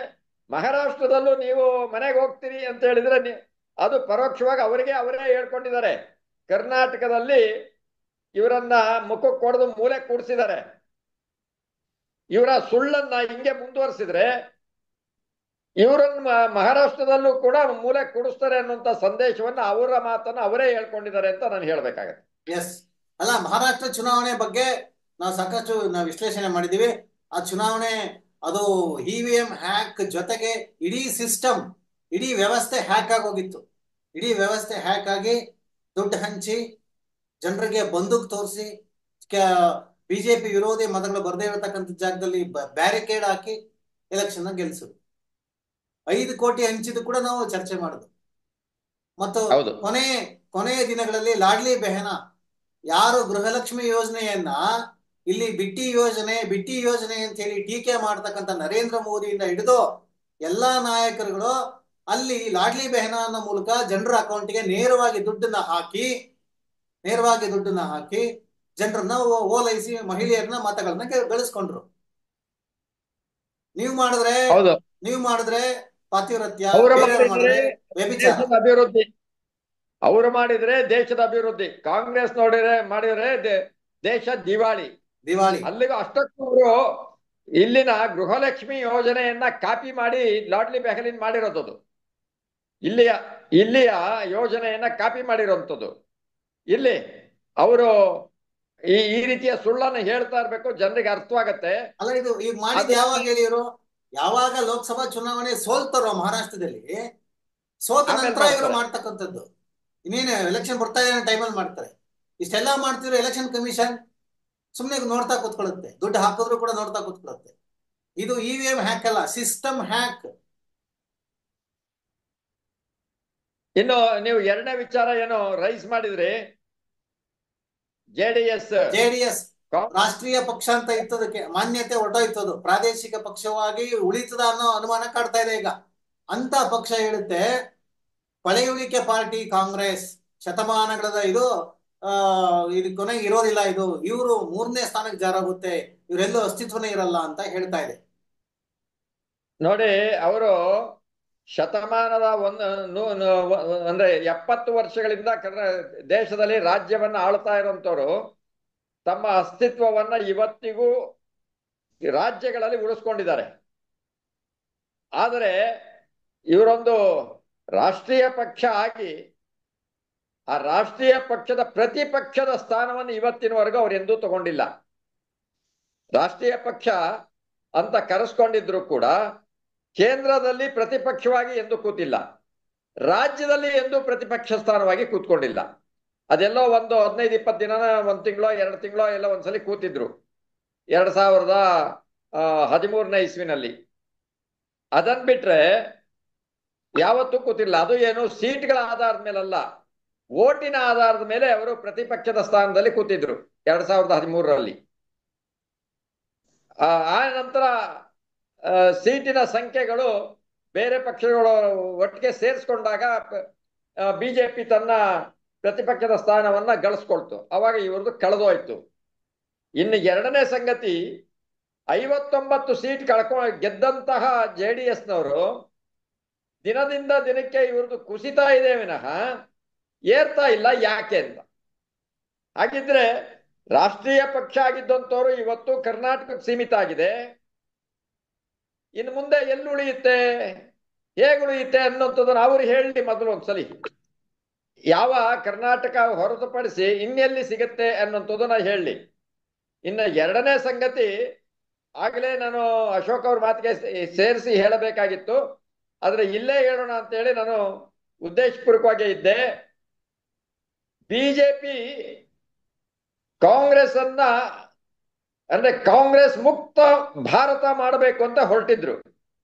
ಮಹಾರಾಷ್ಟ್ರದಲ್ಲೂ ನೀವು ಮನೆಗೆ ಹೋಗ್ತೀರಿ ಅಂತ ಹೇಳಿದ್ರೆ ನೀ- ಅದು ಪರೋಕ್ಷವಾಗಿ ಅವರಿಗೆ ಅವರೇ ಹೇಳ್ಕೊಂಡಿದ್ದಾರೆ ಕರ್ನಾಟಕದಲ್ಲಿ ಇವರನ್ನ ಮುಖಕ್ಕೆ ಕೊಡದು ಮೂಲೆ ಕೂಡಿಸಿದ್ದಾರೆ ಇವರ ಸುಳ್ಳನ್ನ ಹಿಂಗೆ ಮುಂದುವರಿಸಿದ್ರೆ ಇವರನ್ನ ಮ- ಮಹಾರಾಷ್ಟ್ರದಲ್ಲೂ ಕೂಡ ಮೂಲೆ ಕೂಡಿಸ್ತಾರೆ ಅನ್ನುವಂತ ಸಂದೇಶವನ್ನ ಅವರ ಮಾತನ್ನ ಅವರೇ ಹೇಳ್ಕೊಂಡಿದ್ದಾರೆ ಅಂತ ನಾನು ಹೇಳ್ಬೇಕಾಗತ್ತೆ ಎಸ್ ಅಲ್ಲ ಮಹಾರಾಷ್ಟ್ರ ಚುನಾವಣೆ ಬಗ್ಗೆ ನಾವು ಸಾಕಷ್ಟು ನಾವು ವಿಶ್ಲೇಷಣೆ ಮಾಡಿದೀವಿ ಆ ಚುನಾವಣೆ ಅದು ಇ ವಿ ಎಂ ಹ್ಯಾಕ್ ಜೊತೆಗೆ ಇಡೀ ಸಿಸ್ಟಮ್ ಇಡೀ ವ್ಯವಸ್ಥೆ ಹ್ಯಾಕ್ ಆಗೋಗಿತ್ತು ಇಡೀ ವ್ಯವಸ್ಥೆ ಹ್ಯಾಕ್ ಆಗಿ ದುಡ್ಡು ಹಂಚಿ ಜನರಿಗೆ ಬಂದೂಕ್ ತೋರಿಸಿ ಬಿಜೆಪಿ ವಿರೋಧಿ ಮತಗಳು ಬರದೇ ಇರತಕ್ಕಂಥ ಜಾಗದಲ್ಲಿ ಬ್ಯಾರಿಕೇಡ್ ಹಾಕಿ ಎಲೆಕ್ಷನ್ ಗೆಲ್ಸುದು ಐದು ಕೋಟಿ ಹಂಚಿದ್ದು ಕೂಡ ನಾವು ಚರ್ಚೆ ಮಾಡುದು ಮತ್ತು ಹೌದು ಕೊನೆ ಕೊನೆಯ ದಿನಗಳಲ್ಲಿ ಲಾಡ್ಲಿ ಬೆಹನ ಯಾರು ಗೃಹಲಕ್ಷ್ಮಿ ಯೋಜನೆಯನ್ನ ಇಲ್ಲಿ ಬಿಟ್ಟಿ ಯೋಜನೆ ಬಿಟ್ಟಿ ಯೋಜನೆ ಅಂತ ಹೇಳಿ ಟೀಕೆ ಮಾಡ್ತಕ್ಕಂಥ ನರೇಂದ್ರ ಮೋದಿಯಿಂದ ಹಿಡಿದು ಎಲ್ಲಾ ನಾಯಕರುಗಳು ಅಲ್ಲಿ ಲಾಡ್ಲಿ ಬೆಹನ ಅನ್ನೋ ಮೂಲಕ ಜನರ ಅಕೌಂಟ್ಗೆ ನೇರವಾಗಿ ದುಡ್ಡನ್ನ ಹಾಕಿ ನೇರವಾಗಿ ದುಡ್ಡನ್ನ ಹಾಕಿ ಜನರನ್ನ ಓ- ಓಲೈಸಿ ಮಹಿಳೆಯರನ್ನ ಮತಗಳನ್ನ ಗೆ- ಗಳಿಸ್ಕೊಂಡ್ರು ನೀವು ಮಾಡಿದ್ರೆ ಹೌದು ನೀವು ಮಾಡಿದ್ರೆ ಪಾತಿವ್ರತ್ಯ ಅವರು ಬೇರೆಯವ್ರು ಮಾಡಿದ್ರೆ ಮಾಡಿದ್ರೆ ವ್ಯಭಿಚಾರ ದೇಶದ ಅಭಿವೃದ್ಧಿ ಅವರು ಮಾಡಿದ್ರೆ ದೇಶದ ಅಭಿವೃದ್ಧಿ ಕಾಂಗ್ರೆಸ್ ನೋಡಿದ್ರೆ ಮಾಡಿದ್ರೆ ದೇ- ದೇಶ ದಿವಾಳಿ ದಿವಾಳಿ ಅಲ್ಲಿಗೂ ಅಷ್ಟಕ್ಕೂ ಅವರು ಇಲ್ಲಿನ ಗೃಹಲಕ್ಷ್ಮಿ ಯೋಜನೆಯನ್ನ ಕಾಪಿ ಮಾಡಿ ಲಾಡ್ಲಿ ಬೆಹಲಿನ್ ಮಾಡಿರೋದು ಇಲ್ಲಿಯ ಇಲ್ಲಿಯ ಯೋಜನೆಯನ್ನ ಕಾಪಿ ಮಾಡಿರೋಂಥದ್ದು ಇಲ್ಲಿ ಅವರು ಈ ಈ ರೀತಿಯ ಸುಳ್ಳನ್ನು ಹೇಳ್ತಾ ಇರ್ಬೇಕು ಜನರಿಗೆ ಅರ್ಥವಾಗತ್ತೆ ಅಲ್ಲ ಇದು ಈಗ ಮಾಡಿದ್ ಅದು- ಯಾವಾಗ ಹೇಳಿದ್ರು ಯಾವಾಗ ಲೋಕಸಭಾ ಚುನಾವಣೆ ಸೋಲ್ತಾರೋ ಮಹಾರಾಷ್ಟ್ರದಲ್ಲಿ ಸೋತ ಆಮೇಲೆ ನಂತರ ಇವರು ಮಾಡ್ತಾರೆ. ಮಾಡ್ತಕ್ಕಂಥದ್ದು ಇನ್ನೇನು ಎಲೆಕ್ಷನ್ ಬರ್ತಾ ಇರೋ ಟೈಮಲ್ಲಿ ಮಾಡ್ತಾರೆ ಇಷ್ಟೆಲ್ಲ ಮಾಡ್ತಿರೋ ಎಲೆಕ್ಷನ್ ಕಮಿಷನ್ ಸುಮ್ಮನೆ ನೋಡ್ತಾ ಕೂತ್ಕೊಳ್ಳುತ್ತೆ ದುಡ್ಡು ಹಾಕಿದ್ರು ಕೂಡ ನೋಡ್ತಾ ಕೂತ್ಕೊಳ್ಳುತ್ತೆ ಇದು ಇ ವಿ ಎಂ ಹ್ಯಾಕ್ ಅಲ್ಲ ಸಿಸ್ಟಮ್ ಹ್ಯಾಕ್ ಇನ್ನು ನೀವು ಎರಡನೇ ವಿಚಾರ ಏನು ರೈಸ್ ಮಾಡಿದ್ರಿ J D S J D S ರಾಷ್ಟ್ರೀಯ ಪಕ್ಷ ಅಂತ ಇತ್ತದಕ್ಕೆ ಮಾನ್ಯತೆ ಹೊರಟೋಯ್ತದು ಪ್ರಾದೇಶಿಕ ಪಕ್ಷವಾಗಿ ಉಳಿತದ ಅನ್ನೋ ಅನುಮಾನ ಕಾಡ್ತಾ ಇದೆ ಈಗ ಅಂತ ಪಕ್ಷ ಹೇಳುತ್ತೆ ಪಳೆಯುಳಿಕೆ ಪಾರ್ಟಿ ಕಾಂಗ್ರೆಸ್ ಶತಮಾನಗಳ ಇದು ಆ ಇದು ಕೊನೆಗೆ ಇರೋದಿಲ್ಲ ಇದು ಇವರು ಮೂರನೇ ಸ್ಥಾನಕ್ಕೆ ಜಾರಾಗುತ್ತೆ ಇವರೆಲ್ಲೂ ಅಸ್ತಿತ್ವನೇ ಇರಲ್ಲ ಅಂತ ಹೇಳ್ತಾ ಇದೆ ನೋಡಿ ಅವರು ಶತಮಾನದ ಒಂದು ನೂ- ನೂ- ಅಂದ್ರೆ ಎಪ್ಪತ್ತು ವರ್ಷಗಳಿಂದ ಕರ್ನಾ ದೇಶದಲ್ಲಿ ರಾಜ್ಯವನ್ನ ಆಳ್ತಾ ಇರುವಂತವ್ರು ತಮ್ಮ ಅಸ್ತಿತ್ವವನ್ನ ಇವತ್ತಿಗೂ ರಾಜ್ಯಗಳಲ್ಲಿ ಉಳಿಸ್ಕೊಂಡಿದ್ದಾರೆ ಆದರೆ ಇವರೊಂದು ರಾಷ್ಟ್ರೀಯ ಪಕ್ಷ ಆಗಿ ಆ ರಾಷ್ಟ್ರೀಯ ಪಕ್ಷದ ಪ್ರತಿಪಕ್ಷದ ಸ್ಥಾನವನ್ನು ಇವತ್ತಿನವರೆಗೂ ಅವ್ರು ಎಂದೂ ತಗೊಂಡಿಲ್ಲ ರಾಷ್ಟ್ರೀಯ ಪಕ್ಷ ಅಂತ ಕರೆಸ್ಕೊಂಡಿದ್ರು ಕೂಡ ಕೇಂದ್ರದಲ್ಲಿ ಪ್ರತಿಪಕ್ಷವಾಗಿ ಎಂದು ಕೂತಿಲ್ಲ ರಾಜ್ಯದಲ್ಲಿ ಎಂದು ಪ್ರತಿಪಕ್ಷ ಸ್ಥಾನವಾಗಿ ಕೂತ್ಕೊಂಡಿಲ್ಲ ಅದೆಲ್ಲೋ ಒಂದು ಹದಿನೈದು ಇಪ್ಪತ್ತು ದಿನನ ಒಂದು ತಿಂಗಳೋ ಎರಡು ತಿಂಗಳೋ ಎಲ್ಲ ಒಂದ್ಸಲಿ ಕೂತಿದ್ರು ಎರಡ್ ಸಾವಿರದ ಆ, ಹದಿಮೂರನೇ ಇಸ್ವಿನಲ್ಲಿ ಅದನ್ ಬಿಟ್ರೆ ಯಾವತ್ತೂ ಕೂತಿಲ್ಲ ಅದು ಏನು ಸೀಟ್ಗಳ ಆಧಾರದ ಮೇಲಲ್ಲ ಓಟಿನ ಆಧಾರದ ಮೇಲೆ ಅವರು ಪ್ರತಿಪಕ್ಷದ ಸ್ಥಾನದಲ್ಲಿ ಕೂತಿದ್ರು ಎರಡ್ ಸಾವಿರದ ಹದಿಮೂರರಲ್ಲಿ ಆ ಆ ನಂತರ ಆ, ಸೀಟಿನ ಸಂಖ್ಯೆಗಳು ಬೇರೆ ಪಕ್ಷಗಳು ಒಟ್ಟಿಗೆ ಸೇರಿಸ್ಕೊಂಡಾಗ ಬಿಜೆಪಿ ತನ್ನ ಪ್ರತಿಪಕ್ಷದ ಸ್ಥಾನವನ್ನ ಗಳಿಸ್ಕೊಳ್ತು ಅವಾಗ ಇವ್ರದ್ದು ಕಳೆದೋಯ್ತು ಇನ್ನು ಎರಡನೇ ಸಂಗತಿ ಐವತ್ತೊಂಬತ್ತು ಸೀಟ್ ಕಳ್ಕೊ ಗೆದ್ದಂತಹ ಜೆ ಡಿ ಎಸ್ನವರು ದಿನದಿಂದ ದಿನಕ್ಕೆ ಇವ್ರದ್ದು ಕುಸಿತಾ ಇದೆ ವಿನಃ ಏರ್ತಾ ಇಲ್ಲ ಯಾಕೆ ಅಂತ ಹಾಗಿದ್ರೆ ರಾಷ್ಟ್ರೀಯ ಪಕ್ಷ ಆಗಿದ್ದಂಥವ್ರು ಇವತ್ತು ಕರ್ನಾಟಕಕ್ಕೆ ಸೀಮಿತ ಆಗಿದೆ ಇನ್ನು ಮುಂದೆ ಎಲ್ಲಿ ಉಳಿಯುತ್ತೆ ಹೇಗೆ ಉಳಿಯುತ್ತೆ ಅನ್ನೋಂಥದ್ದನ್ನು ಅವರು ಹೇಳಿ ಮೊದಲು ಒಂದ್ಸಲಿ ಯಾವ ಕರ್ನಾಟಕ ಹೊರತುಪಡಿಸಿ ಇನ್ನೆಲ್ಲಿ ಸಿಗುತ್ತೆ ಅನ್ನೋಂಥದ್ದನ್ನ ಹೇಳಿ ಇನ್ನು ಎರಡನೇ ಸಂಗತಿ ಆಗಲೇ ನಾನು ಅಶೋಕ್ ಅವ್ರ ಮಾತಿಗೆ ಸೇರಿಸಿ ಹೇಳಬೇಕಾಗಿತ್ತು ಆದ್ರೆ ಇಲ್ಲೇ ಹೇಳೋಣ ಅಂತ ಹೇಳಿ ನಾನು ಉದ್ದೇಶಪೂರ್ವಕವಾಗಿ ಇದ್ದೆ ಬಿಜೆಪಿ ಕಾಂಗ್ರೆಸ್ ಅನ್ನ ಅಂದ್ರೆ ಕಾಂಗ್ರೆಸ್ ಮುಕ್ತ ಭಾರತ ಮಾಡಬೇಕು ಅಂತ ಹೊರಟಿದ್ರು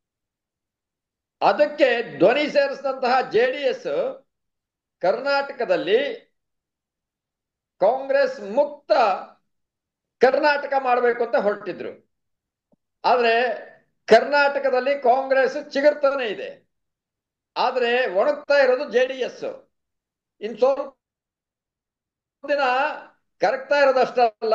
ಅದಕ್ಕೆ ಧ್ವನಿ ಸೇರಿಸಿದಂತಹ ಜೆ ಡಿ ಎಸ್ ಕರ್ನಾಟಕದಲ್ಲಿ ಕಾಂಗ್ರೆಸ್ ಮುಕ್ತ ಕರ್ನಾಟಕ ಮಾಡಬೇಕು ಅಂತ ಹೊರಟಿದ್ರು ಆದ್ರೆ ಕರ್ನಾಟಕದಲ್ಲಿ ಕಾಂಗ್ರೆಸ್ ಚಿಗುರ್ತಾನೆ ಇದೆ ಆದ್ರೆ ಒಣಗ್ತಾ ಇರೋದು ಜೆ ಡಿ ಎಸ್ ಇನ್ ಸ್ವಲ್ಪ ದಿನ ಕರಗ್ತಾ ಇರೋದಷ್ಟಲ್ಲ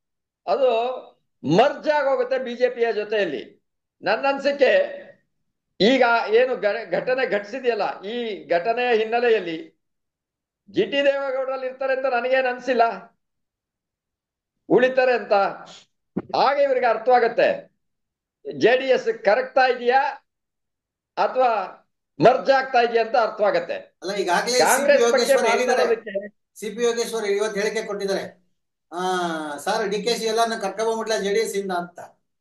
ಅದು ಮರ್ಜ್ ಆಗೋಗುತ್ತೆ ಬಿಜೆಪಿಯ ಜೊತೆಯಲ್ಲಿ ನನ್ನ ಅನ್ಸಿಕೆ ಈಗ ಏನು ಗ- ಘಟನೆ ಘಟಿಸಿದೆಯಲ್ಲ ಈ ಘಟನೆಯ ಹಿನ್ನೆಲೆಯಲ್ಲಿ ಜಿ ಟಿ ದೇವೇಗೌಡರಲ್ಲಿ ಇರ್ತಾರೆ ಅಂತ ನನಗೇನು ಅನ್ಸಿಲ್ಲ ಉಳಿತಾರೆ ಅಂತ ಆಗ ಇವರಿಗೆ ಅರ್ಥವಾಗತ್ತೆ ಜೆ ಡಿ ಎಸ್ ಕರಗ್ತಾ ಇದೆಯಾ ಅಥವಾ ಮರ್ಜ್ ಆಗ್ತಾ ಇದೆಯಾ ಅಂತ ಅರ್ಥವಾಗತ್ತೆ ಅಲ್ಲ ಈಗಾಗಲೇ ಸಿ ಪಿ ಕಾಂಗ್ರೆಸ್ ಬಗ್ಗೆ ಯೋಗೇಶ್ವರ್ ಹೇಳಿದ್ದಾರೆ ಮಾತಾಡೋದಕ್ಕೆ ಸಿ ಪಿ ಯೋಗೇಶ್ವರ್ ಇವತ್ತು ಹೇಳಿಕೆ ಕೊಟ್ಟಿದ್ದಾರೆ ಆ ಸರ್ ಡಿ ಕೆ ಸಿ ಎಲ್ಲಾನ ಕರ್ಕೊಂಡ್ಬಿಡ್ಲ ಜೆ ಡಿ ಎಸ್ ಇಂದ ಅಂತ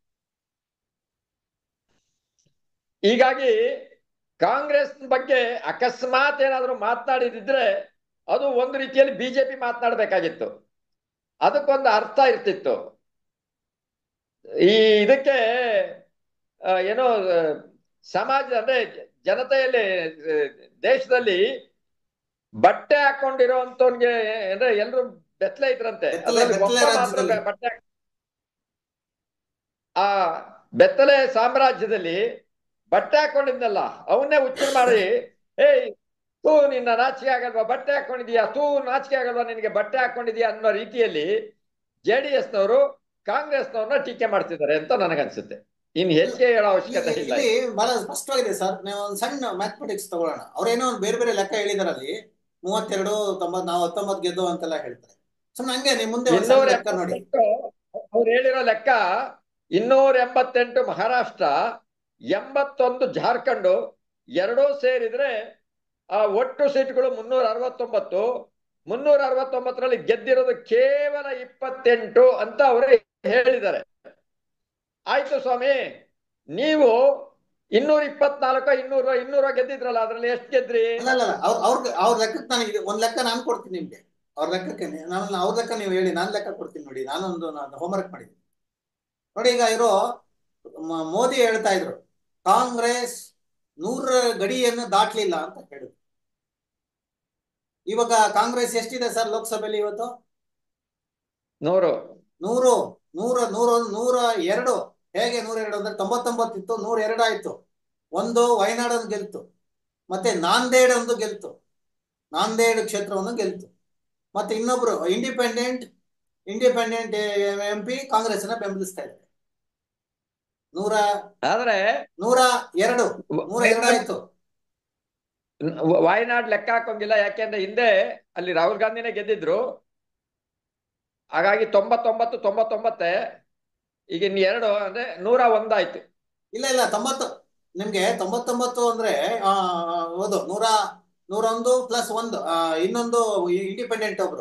ಹೀಗಾಗಿ ಕಾಂಗ್ರೆಸ್ ಬಗ್ಗೆ ಅಕಸ್ಮಾತ್ ಏನಾದ್ರು ಮಾತನಾಡಿದಿದ್ರೆ ಅದು ಒಂದು ರೀತಿಯಲ್ಲಿ ಬಿಜೆಪಿ ಮಾತನಾಡಬೇಕಾಗಿತ್ತು ಅದಕ್ಕೊಂದು ಅರ್ಥ ಇರ್ತಿತ್ತು ಈ ಇದಕ್ಕೆ ಆ, ಏನೋ ಆ, ಸಮಾಜ ಅಂದ್ರೆ ಜನತೆಯಲ್ಲಿ ಆ, ದೇಶದಲ್ಲಿ ಬಟ್ಟೆ ಹಾಕೊಂಡಿರೋ ಅಂತವ್ನಿಗೆ ಅಂದ್ರೆ ಎಲ್ರು ಬೆತ್ತಲೆ ಇದ್ರಂತೆ ಬೆತ್ತಲೆ- ಅದ್ರಲ್ಲಿ ಬೆತ್ತಲೆ ಒಬ್ಬ ಮಾತ್ರ ರಾಜ್ಯದಲ್ಲಿ. ಬಟ್ಟೆ ಹಾಕ್- ಆ ಬೆತ್ತಲೆ ಸಾಮ್ರಾಜ್ಯದಲ್ಲಿ ಬಟ್ಟೆ ಹಾಕೊಂಡಿದ್ನಲ್ಲ ಅವನ್ನೇ ಹುಚ್ಚು ಮಾಡಿ ಏಯ್ ತೂ ನಿನ್ನ ನಾಚಿಕೆ ಆಗಲ್ವಾ ಬಟ್ಟೆ ಹಾಕೊಂಡಿದ್ಯಾ ತೂ ನಾಚಿಕೆ ಆಗಲ್ವಾ ನಿನಗೆ ಬಟ್ಟೆ ಹಾಕೊಂಡಿದ್ಯಾ ಅನ್ನೋ ರೀತಿಯಲ್ಲಿ ಜೆ ಡಿ ಎಸ್ನವರು ಕಾಂಗ್ರೆಸ್ನವ್ರನ್ನ ಟೀಕೆ ಮಾಡ್ತಿದ್ದಾರೆ ಅಂತ ನನಗನ್ಸುತ್ತೆ ಇನ್ ಹೆಚ್ಚಿಗೆ ಹೇಳೋ ಅವಶ್ಯಕತೆ ಇಲ್ಲಿ ಇಲ್ಲ ಇಲ್ಲಿ ಬಹಳ ಸ್ಪಷ್ಟವಾಗಿದೆ ಸರ್ ನೀವು ಒಂದು ಸಣ್ಣ ಮ್ಯಾಥಮೆಟಿಕ್ಸ್ ತಗೊಳ್ಳೋಣ ಅವ್ರೇನೋ ಒಂದು ಬೇರೆ ಬೇರೆ ಲೆಕ್ಕ ಹೇಳಿದಾರೆ ಅಲ್ಲಿ ಮೂವತ್ತೆರಡು ತೊಂಬತ್ ನಾವು ಹತ್ತೊಂಬತ್ತು ಗೆದ್ದು ಅಂತೆಲ್ಲ ಹೇಳ್ತಾರೆ ಸುಮ್ಮನೆ ಹಂಗೆ ನಿಮ್ ಮುಂದೆ ಒಂದು ಸಣ್ಣ ಇನ್ನೂರ ಲೆಕ್ಕ ನೋಡಿ ಅವ್ರು ಹೇಳಿರೋ ಲೆಕ್ಕ ಇನ್ನೂರ ಎಂಬತ್ತೆಂಟು ಮಹಾರಾಷ್ಟ್ರ ಎಂಬತ್ತೊಂದು ಜಾರ್ಖಂಡ್ ಎರಡೂ ಸೇರಿದ್ರೆ ಆ ಒಟ್ಟು ಸೀಟ್ಗಳು ಮುನ್ನೂರ ಅರವತ್ತೊಂಬತ್ತು ಮುನ್ನೂರ ಅರವತ್ತೊಂಬತ್ತರಲ್ಲಿ ಗೆದ್ದಿರೋದು ಕೇವಲ ಇಪ್ಪತ್ತೆಂಟು ಅಂತ ಅವರು ಹೇಳಿದ್ದಾರೆ ಆಯ್ತು ಸ್ವಾಮಿ ನೀವು ಇನ್ನೂರ ಇಪ್ಪತ್ನಾಲ್ಕು ಇನ್ನೂರ ಇನ್ನೂರ ಗೆದ್ದಿದ್ರಲ್ಲ ಅದ್ರಲ್ಲಿ ಎಷ್ಟು ಗೆದ್ರಿ ಅಲ್ಲ ಅಲ್ಲ ಅವ್ರ ಅವ್ರ ಅವ್ರ ಲೆಕ್ಕಕ್ಕೆ ನನಗೆ ಇದು- ಒಂದ್ ಲೆಕ್ಕ ನಾನು ಕೊಡ್ತೀನಿ ನಿಮ್ಗೆ ಅವ್ರ ಲೆಕ್ಕಕ್ಕೆ ನೀ- ನಾನು ಅವ್ರ ಲೆಕ್ಕ ನೀವು ಹೇಳಿ ನಾನು ಲೆಕ್ಕ ಕೊಡ್ತೀನಿ ನೋಡಿ ನಾನೊಂದು ಹೋಮ್ವರ್ಕ್ ಮಾಡಿದ್ದೀನಿ ನೋಡಿ ಈಗ ಇರೋ ಮ- ಮೋದಿ ಹೇಳ್ತಾ ಇದ್ರು ಕಾಂಗ್ರೆಸ್ ನೂರ ಗಡಿಯನ್ನು ದಾಟ್ಲಿಲ್ಲ ಅಂತ ಹೇಳಿದ್ರು ಇವಾಗ ಕಾಂಗ್ರೆಸ್ ಎಷ್ಟಿದೆ ಸರ್ ಲೋಕಸಭೆಯಲ್ಲಿ ಇವತ್ತು ನೂರು ನೂರು ನೂರ ನೂರ ನೂರ ಎರಡು ಹೇಗೆ ನೂರ ಎರಡು ಅಂದ್ರೆ ತೊಂಬತ್ತೊಂಬತ್ತು ಇತ್ತು ನೂರ ಎರಡು ಆಯ್ತು ಒಂದು ವಯನಾಡ್ ಒಂದು ಗೆಲ್ತು ಮತ್ತೆ ನಾಂದೇಡ್ ಒಂದು ಗೆಲ್ತು ನಾಂದೇಡ್ ಕ್ಷೇತ್ರವನ್ನು ಗೆಲ್ತು ಮತ್ತೆ ಇನ್ನೊಬ್ರು independent independent M P Congress ಬೆಂಬಲಿಸ್ತಾ ಇದ್ದಾರೆ ನೂರ ಆದ್ರೆ ನೂರ ಎರಡು ನೂರ ಎರಡು ಆಯ್ತು ವಾಯ್ನಾಡ್ ಲೆಕ್ಕ ಹಾಕೋಂಗಿಲ್ಲ ಯಾಕೆಂದ್ರೆ ಹಿಂದೆ ಅಲ್ಲಿ ರಾಹುಲ್ ಗಾಂಧಿನೇ ಗೆದ್ದಿದ್ರು ಹಾಗಾಗಿ ತೊಂಬತ್ತೊಂಬತ್ತು ತೊಂಬತ್ತೊಂಬತ್ತೆ ಈಗ ಇನ್ನು ಎರಡು ಅಂದ್ರೆ ನೂರ ಒಂದಾಯ್ತು ಇಲ್ಲ ಇಲ್ಲ ತೊಂಬತ್ತು ನಿಮ್ಗೆ ತೊಂಬತ್ತೊಂಬತ್ತು ಅಂದ್ರೆ ಆ ಹೌದು ನೂರ ನೂರೊಂದು ಪ್ಲಸ್ ಒಂದು ಆ, ಇನ್ನೊಂದು ಇಂಡಿಪೆಂಡೆಂಟ್ ಒಬ್ರು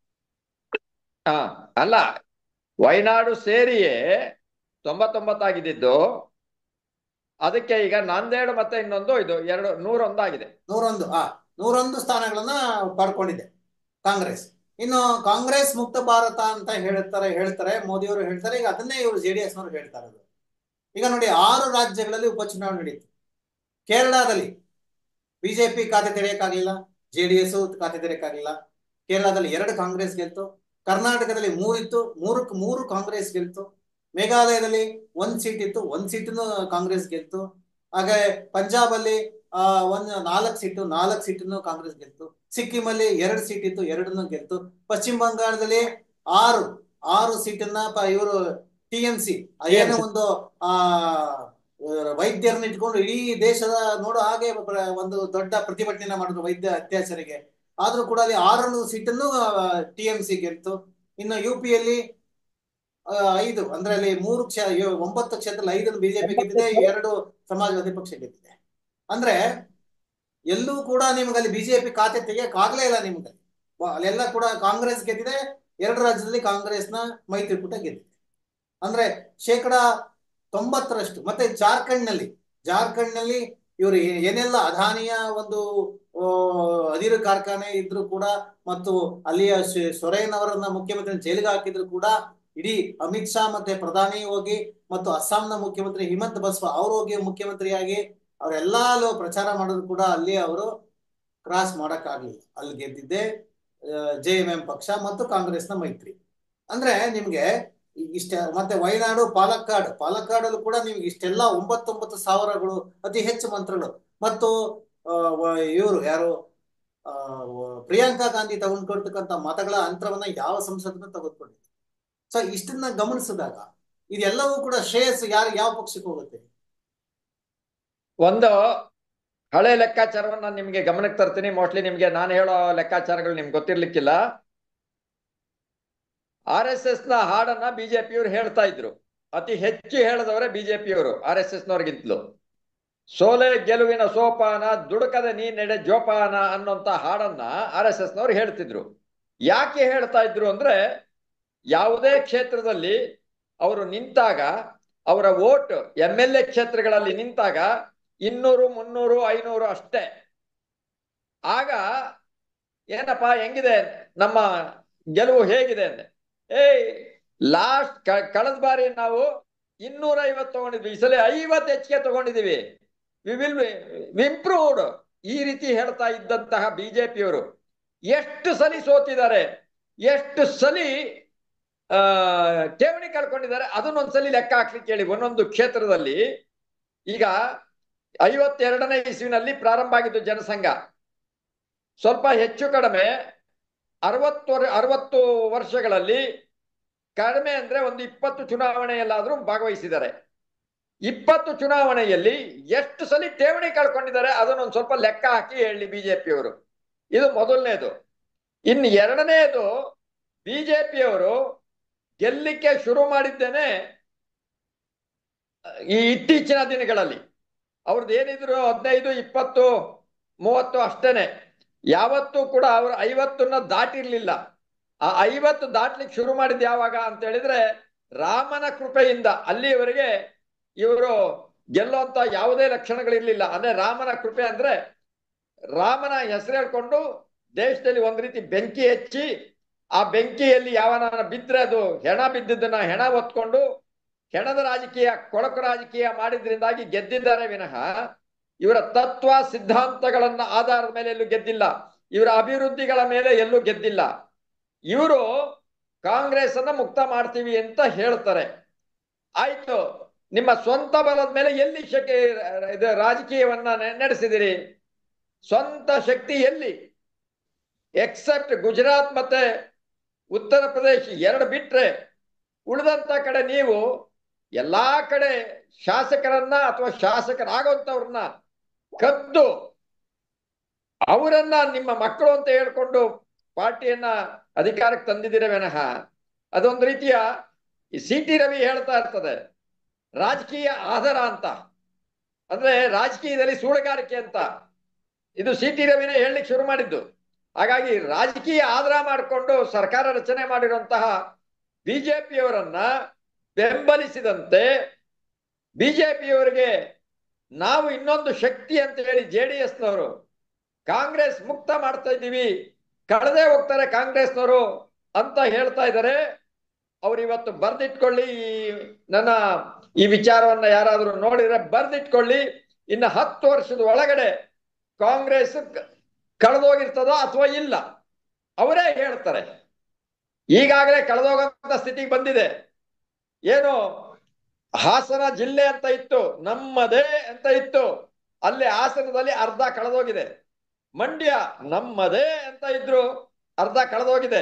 ಹಾ ಅಲ್ಲ ವಯನಾಡು ಸೇರಿಯೇ ತೊಂಬತ್ತೊಂಬತ್ತಾಗಿದ್ದು ಅದಕ್ಕೆ ಈಗ ನಾಂದೇಡ್ ಮತ್ತೆ ಇನ್ನೊಂದು ಇದು ಎರಡು ನೂರೊಂದಾಗಿದೆ ನೂರೊಂದು ಆ ನೂರೊಂದು ಸ್ಥಾನಗಳನ್ನ ಪಡ್ಕೊಂಡಿದೆ ಕಾಂಗ್ರೆಸ್ ಇನ್ನು ಕಾಂಗ್ರೆಸ್ ಮುಕ್ತ ಭಾರತ ಅಂತ ಹೇಳ್ತಾರೆ ಹೇಳ್ತಾರೆ ಮೋದಿಯವರು ಹೇಳ್ತಾರೆ ಈಗ ಅದನ್ನೇ ಇವರು ಜೆ ಡಿ ಎಸ್ ನವರು ಹೇಳ್ತಾ ಇರೋದು ಈಗ ನೋಡಿ ಆರು ರಾಜ್ಯಗಳಲ್ಲಿ ಉಪಚುನಾವಣೆ ನಡೀತು ಕೇರಳದಲ್ಲಿ ಬಿಜೆಪಿ ಖಾತೆ ತೆರೆಯಕ್ಕಾಗಲಿಲ್ಲ ಜೆ ಡಿ ಎಸ್ ಖಾತೆ ತೆರೆಯಕ್ಕಾಗಲಿಲ್ಲ ಕೇರಳದಲ್ಲಿ ಎರಡು ಕಾಂಗ್ರೆಸ್ ಗೆಲ್ತು ಕರ್ನಾಟಕದಲ್ಲಿ ಮೂರಿತ್ತು ಮೂರಕ್ಕೆ ಮೂರು ಕಾಂಗ್ರೆಸ್ ಗೆಲ್ತು ಮೇಘಾಲಯದಲ್ಲಿ ಒಂದ್ ಸೀಟ್ ಇತ್ತು ಒಂದ್ ಸೀಟನ್ನು ಕಾಂಗ್ರೆಸ್ ಗೆಲ್ತು ಹಾಗೆ ಪಂಜಾಬ್ ಅಲ್ಲಿ ಆ ಒಂದ್ ನಾಲ್ಕು ಸೀಟು ನಾಲ್ಕು ಸೀಟನ್ನು ಕಾಂಗ್ರೆಸ್ ಗೆಲ್ತು ಸಿಕ್ಕಿಂ ಅಲ್ಲಿ ಎರಡು ಸೀಟ್ ಇತ್ತು ಎರಡನ್ನು ಗೆಲ್ತು ಪಶ್ಚಿಮ ಬಂಗಾಳದಲ್ಲಿ ಆರು ಆರು ಸೀಟನ್ನ ಇವರು ಟಿ ಎಂ ಸಿ ಏನೋ TMC. ಒಂದು ಆ ವೈದ್ಯರನ್ನ ಇಟ್ಕೊಂಡು ಇಡೀ ದೇಶದ ನೋಡು ಹಾಗೆ ಪ್ರ- ಒಂದು ದೊಡ್ಡ ಪ್ರತಿಭಟನೆ ಮಾಡಿದ್ರು ವೈದ್ಯ ಅತ್ಯಾಚಾರಿಗೆ ಆದ್ರೂ ಕೂಡ ಅಲ್ಲಿ ಆರು ಸೀಟನ್ನು ಟಿ ಎಂ ಸಿ ಗೆಲ್ತು ಇನ್ನು ಯು ಪಿಯಲ್ಲಿ ಐದು ಅಂದ್ರೆ ಅಲ್ಲಿ ಮೂರು ಕ್ಷೇ ಯೋ- ಒಂಬತ್ತು ಕ್ಷೇತ್ರ ಐದನ್ನು ಬಿಜೆಪಿ ಗೆದ್ದಿದೆ ಎರಡು ಸಮಾಜವಾದಿ ಪಕ್ಷ ಗೆದ್ದಿದೆ ಅಂದ್ರೆ ಎಲ್ಲೂ ಕೂಡ ನಿಮ್ಗೆ ಅಲ್ಲಿ ಬಿಜೆಪಿ ಖಾತೆ ತೆಗಿಯಕ್ ಆಗ್ಲೇ ಇಲ್ಲ ನಿಮ್ಗೆ ವ- ಅಲ್ಲೆಲ್ಲ ಕೂಡ ಕಾಂಗ್ರೆಸ್ ಗೆದ್ದಿದೆ ಎರಡು ರಾಜ್ಯದಲ್ಲಿ ಕಾಂಗ್ರೆಸ್ನ ಮೈತ್ರಿಕೂಟ ಗೆದ್ದಿದೆ ಅಂದ್ರೆ ಶೇಕಡ ತೊಂಬತ್ತರಷ್ಟು ಮತ್ತೆ ಜಾರ್ಖಂಡ್ ನಲ್ಲಿ ಜಾರ್ಖಂಡ್ ನಲ್ಲಿ ಇವರು ಏನೆಲ್ಲ ಅದಾನಿಯ ಒಂದು ಆ, ಅದಿರು ಕಾರ್ಖಾನೆ ಇದ್ರು ಕೂಡ ಮತ್ತು ಅಲ್ಲಿಯ ಶ್- ಸೊರೇನ್ ಅವರನ್ನ ಮುಖ್ಯಮಂತ್ರಿ ಜೈಲಿಗೆ ಹಾಕಿದ್ರು ಕೂಡ ಇಡೀ ಅಮಿತ್ ಶಾ ಮತ್ತೆ ಪ್ರಧಾನಿ ಹೋಗಿ ಮತ್ತು ಅಸ್ಸಾಂನ ಮುಖ್ಯಮಂತ್ರಿ ಹಿಮಂತ್ ಬಸ್ವಾ ಅವರು ಹೋಗಿ ಮುಖ್ಯಮಂತ್ರಿಯಾಗಿ ಅವರೆಲ್ಲಾ ಅಲ್ಲೂ ಪ್ರಚಾರ ಮಾಡಿದ್ರು ಕೂಡ ಅಲ್ಲಿ ಅವರು ಕ್ರಾಸ್ ಮಾಡಕ್ಕಾಗ್ಲಿಲ್ಲ ಅಲ್ಲಿ ಗೆದ್ದಿದ್ದೆ ಜೆ ಎಂ ಎಂ ಪಕ್ಷ ಮತ್ತು ಕಾಂಗ್ರೆಸ್ನ ಮೈತ್ರಿ ಅಂದ್ರೆ ನಿಮ್ಗೆ ಇಷ್ಟ ಮತ್ತೆ ವಯನಾಡು ಪಾಲಕ್ಕಾಡ್ ಪಾಲಕ್ಕಾಡಲ್ಲೂ ಕೂಡ ನಿಮ್ಗೆ ಇಷ್ಟೆಲ್ಲ ಒಂಬತ್ತೊಂಬತ್ತು ಸಾವಿರಗಳು ಅತಿ ಹೆಚ್ಚು ಮಂತ್ರಗಳು ಮತ್ತು ಇವರು ಯಾರು ಆ, ವ- ಪ್ರಿಯಾಂಕಾ ಗಾಂಧಿ ತಗೊಂಡ್ಕೊಳ್ತಕ್ಕಂಥ ಮತಗಳ ಅಂತರವನ್ನ ಯಾವ ಸಂಸದನ ತೆಗೆದುಕೊಂಡಿದೆ ಸೊ ಇಷ್ಟನ್ನ ಗಮನಿಸಿದಾಗ ಇದೆಲ್ಲವೂ ಕೂಡ ಶ್ರೇಯಸ್ಸು ಯಾರು ಯಾವ ಪಕ್ಷಕ್ಕೆ ಹೋಗುತ್ತೆ ಒಂದು ಹಳೆ ಲೆಕ್ಕಾಚಾರವನ್ನ ನಾನು ನಿಮ್ಗೆ ಗಮನಕ್ಕೆ ತರ್ತೀನಿ ಮೋಸ್ಟ್ಲಿ ನಿಮ್ಗೆ ನಾನು ಹೇಳೋ ಲೆಕ್ಕಾಚಾರಗಳು ನಿಮ್ಗೆ ಗೊತ್ತಿರ್ಲಿಕ್ಕಿಲ್ಲ ಆರ್ ಎಸ್ ಎಸ್ ನ ಹಾಡನ್ನ ಬಿಜೆಪಿಯವರು ಹೇಳ್ತಾ ಇದ್ರು ಅತಿ ಹೆಚ್ಚು ಹೇಳದವರೇ ಬಿಜೆಪಿಯವರು ಆರ್ ಎಸ್ ಎಸ್ ನವ್ರಿಗಿಂತಲೂ ಸೋಲೆ ಗೆಲುವಿನ ಸೋಪಾನ ದುಡುಕದ ನೀ ನಡೆ ಜೋಪಾನ ಅನ್ನೋಂತ ಹಾಡನ್ನ ಆರ್ ಎಸ್ ಎಸ್ ನವ್ರು ಹೇಳ್ತಿದ್ರು ಯಾಕೆ ಹೇಳ್ತಾ ಇದ್ರು ಅಂದ್ರೆ ಯಾವುದೇ ಕ್ಷೇತ್ರದಲ್ಲಿ ಅವರು ನಿಂತಾಗ ಅವರ ವೋಟ್ ಎಂ ಎಲ್ ಎ ಕ್ಷೇತ್ರಗಳಲ್ಲಿ ನಿಂತಾಗ ಇನ್ನೂರು ಮುನ್ನೂರು ಐನೂರು ಅಷ್ಟೇ ಆಗ ಏನಪ್ಪಾ ಹೆಂಗಿದೆ ನಮ್ಮ ಗೆಲುವು ಹೇಗಿದೆ ಅಂದೆ ಏಯ್ ಲಾಸ್ಟ್ ಕಳೆದ ಬಾರಿ ನಾವು ಇನ್ನೂರ ಐವತ್ತು ತಗೊಂಡಿದ್ವಿ ಈ ಸಲ ಐವತ್ತು ಹೆಚ್ಚಿಗೆ ತಗೊಂಡಿದೀವಿ ವಿ ವಿಲ್ ಇಂಪ್ರೂವ್ಡ್ ಈ ರೀತಿ ಹೇಳ್ತಾ ಇದ್ದಂತಹ ಬಿಜೆಪಿಯವರು ಎಷ್ಟು ಸಲಿ ಸೋತಿದ್ದಾರೆ ಎಷ್ಟು ಸಲಿ ಆ ಠೇವಣಿ ಕಳ್ಕೊಂಡಿದ್ದಾರೆ ಅದನ್ನೊಂದ್ಸಲಿ ಲೆಕ್ಕ ಹಾಕ್ಲಿಕ್ಕೆ ಹೇಳಿ ಒಂದೊಂದು ಕ್ಷೇತ್ರದಲ್ಲಿ ಈಗ ಐವತ್ತೆರಡನೇ ಇಸ್ವಿನಲ್ಲಿ ಪ್ರಾರಂಭ ಆಗಿದ್ದು ಜನಸಂಘ ಸ್ವಲ್ಪ ಹೆಚ್ಚು ಕಡಿಮೆ ಅರವತ್ತು ಅರವತ್ತು ವರ್ಷಗಳಲ್ಲಿ ಕಡಿಮೆ ಅಂದ್ರೆ ಒಂದು ಇಪ್ಪತ್ತು ಚುನಾವಣೆಯಲ್ಲಾದ್ರೂ ಭಾಗವಹಿಸಿದ್ದಾರೆ ಇಪ್ಪತ್ತು ಚುನಾವಣೆಯಲ್ಲಿ ಎಷ್ಟು ಸಲ ಠೇವಣಿ ಕಳ್ಕೊಂಡಿದ್ದಾರೆ ಅದನ್ನೊಂದು ಸ್ವಲ್ಪ ಲೆಕ್ಕ ಹಾಕಿ ಹೇಳಿ ಬಿಜೆಪಿಯವರು ಇದು ಮೊದಲನೇದು ಇನ್ನು ಎರಡನೇದು ಬಿಜೆಪಿಯವರು ಗೆಲ್ಲಿಕ್ಕೆ ಶುರು ಮಾಡಿದ್ದೇನೆ ಈ ಇತ್ತೀಚಿನ ದಿನಗಳಲ್ಲಿ ಅವ್ರದ್ದು ಏನಿದ್ರು ಹದಿನೈದು ಇಪ್ಪತ್ತು ಮೂವತ್ತು ಅಷ್ಟೇನೆ ಯಾವತ್ತೂ ಕೂಡ ಅವರು ಐವತ್ತನ್ನ ದಾಟಿರ್ಲಿಲ್ಲ ಆ ಐವತ್ತು ದಾಟ್ಲಿಕ್ಕೆ ಶುರು ಮಾಡಿದ್ ಯಾವಾಗ ಅಂತ ಹೇಳಿದ್ರೆ ರಾಮನ ಕೃಪೆಯಿಂದ ಅಲ್ಲಿಯವರೆಗೆ ಇವರು ಗೆಲ್ಲುವಂತ ಯಾವುದೇ ಲಕ್ಷಣಗಳಿರ್ಲಿಲ್ಲ ಅಂದ್ರೆ ರಾಮನ ಕೃಪೆ ಅಂದ್ರೆ ರಾಮನ ಹೆಸರು ಹೇಳ್ಕೊಂಡು ದೇಶದಲ್ಲಿ ಒಂದ್ ರೀತಿ ಬೆಂಕಿ ಹಚ್ಚಿ ಆ ಬೆಂಕಿಯಲ್ಲಿ ಯಾವನ ಬಿದ್ರೆ ಅದು ಹೆಣ ಬಿದ್ದಿದ್ದನ್ನ ಹೆಣ ಹೊತ್ಕೊಂಡು ಹೆಣದ ರಾಜಕೀಯ ಕೊಳಕು ರಾಜಕೀಯ ಮಾಡಿದ್ರಿಂದಾಗಿ ಗೆದ್ದಿದ್ದಾರೆ ವಿನಃ ಇವರ ತತ್ವ ಸಿದ್ಧಾಂತಗಳನ್ನ ಆಧಾರದ ಮೇಲೆ ಎಲ್ಲೂ ಗೆದ್ದಿಲ್ಲ ಇವರ ಅಭಿವೃದ್ಧಿಗಳ ಮೇಲೆ ಎಲ್ಲೂ ಗೆದ್ದಿಲ್ಲ ಇವರು ಕಾಂಗ್ರೆಸ್ ಅನ್ನ ಮುಕ್ತ ಮಾಡ್ತೀವಿ ಅಂತ ಹೇಳ್ತಾರೆ ಆಯ್ತು ನಿಮ್ಮ ಸ್ವಂತ ಬಲದ ಮೇಲೆ ಎಲ್ಲಿ ಶಕ್ತಿ ಇದು ರಾಜಕೀಯವನ್ನ ನಡೆಸಿದಿರಿ ಸ್ವಂತ ಶಕ್ತಿ ಎಲ್ಲಿ ಎಕ್ಸೆಪ್ಟ್ ಗುಜರಾತ್ ಮತ್ತೆ ಉತ್ತರ ಪ್ರದೇಶ ಎರಡು ಬಿಟ್ರೆ ಉಳಿದಂತ ಕಡೆ ನೀವು ಎಲ್ಲಾ ಕಡೆ ಶಾಸಕರನ್ನ ಅಥವಾ ಶಾಸಕರಾಗುವಂತವ್ರನ್ನ ಕದ್ದು ಅವರನ್ನ ನಿಮ್ಮ ಮಕ್ಕಳು ಅಂತ ಹೇಳ್ಕೊಂಡು ಪಾರ್ಟಿಯನ್ನ ಅಧಿಕಾರಕ್ಕೆ ತಂದಿದ್ದೀರ ವಿನಃ ಅದೊಂದು ರೀತಿಯ ಈ ಸಿ ಟಿ ರವಿ ಹೇಳ್ತಾ ಇರ್ತದೆ ರಾಜಕೀಯ ಆಧಾರ ಅಂತ ಅಂದ್ರೆ ರಾಜಕೀಯದಲ್ಲಿ ಸೂಳುಗಾರಿಕೆ ಅಂತ ಇದು ಸಿ ಟಿ ರವಿನೇ ಹೇಳಲಿಕ್ಕೆ ಶುರು ಮಾಡಿದ್ದು ಹಾಗಾಗಿ ರಾಜಕೀಯ ಆಧಾರ ಮಾಡಿಕೊಂಡು ಸರ್ಕಾರ ರಚನೆ ಮಾಡಿರುವಂತಹ ಬಿಜೆಪಿಯವರನ್ನ ಬೆಂಬಲಿಸಿದಂತೆ ಬಿಜೆಪಿಯವರಿಗೆ ನಾವು ಇನ್ನೊಂದು ಶಕ್ತಿ ಅಂತ ಹೇಳಿ ಜೆ ಡಿ ಎಸ್ನವರು ಕಾಂಗ್ರೆಸ್ ಮುಕ್ತ ಮಾಡ್ತಾ ಇದ್ದೀವಿ ಕಳೆದೇ ಹೋಗ್ತಾರೆ ಕಾಂಗ್ರೆಸ್ನವರು ಅಂತ ಹೇಳ್ತಾ ಇದ್ದಾರೆ ಅವ್ರು ಇವತ್ತು ಬರ್ದಿಟ್ಕೊಳ್ಳಿ ಈ ನನ್ನ ಈ ವಿಚಾರವನ್ನ ಯಾರಾದ್ರೂ ನೋಡಿದ್ರೆ ಬರ್ದಿಟ್ಕೊಳ್ಳಿ ಇನ್ನು ಹತ್ತು ವರ್ಷದ ಒಳಗಡೆ ಕಾಂಗ್ರೆಸ್ ಕಳೆದೋಗಿರ್ತದ ಅಥವಾ ಇಲ್ಲ ಅವರೇ ಹೇಳ್ತಾರೆ ಈಗಾಗಲೇ ಕಳೆದೋಗಂತ ಸ್ಥಿತಿಗೆ ಬಂದಿದೆ ಏನು ಹಾಸನ ಜಿಲ್ಲೆ ಅಂತ ಇತ್ತು ನಮ್ಮದೇ ಅಂತ ಇತ್ತು ಅಲ್ಲಿ ಹಾಸನದಲ್ಲಿ ಅರ್ಧ ಕಳೆದೋಗಿದೆ ಮಂಡ್ಯ ನಮ್ಮದೇ ಅಂತ ಇದ್ರು ಅರ್ಧ ಕಳೆದೋಗಿದೆ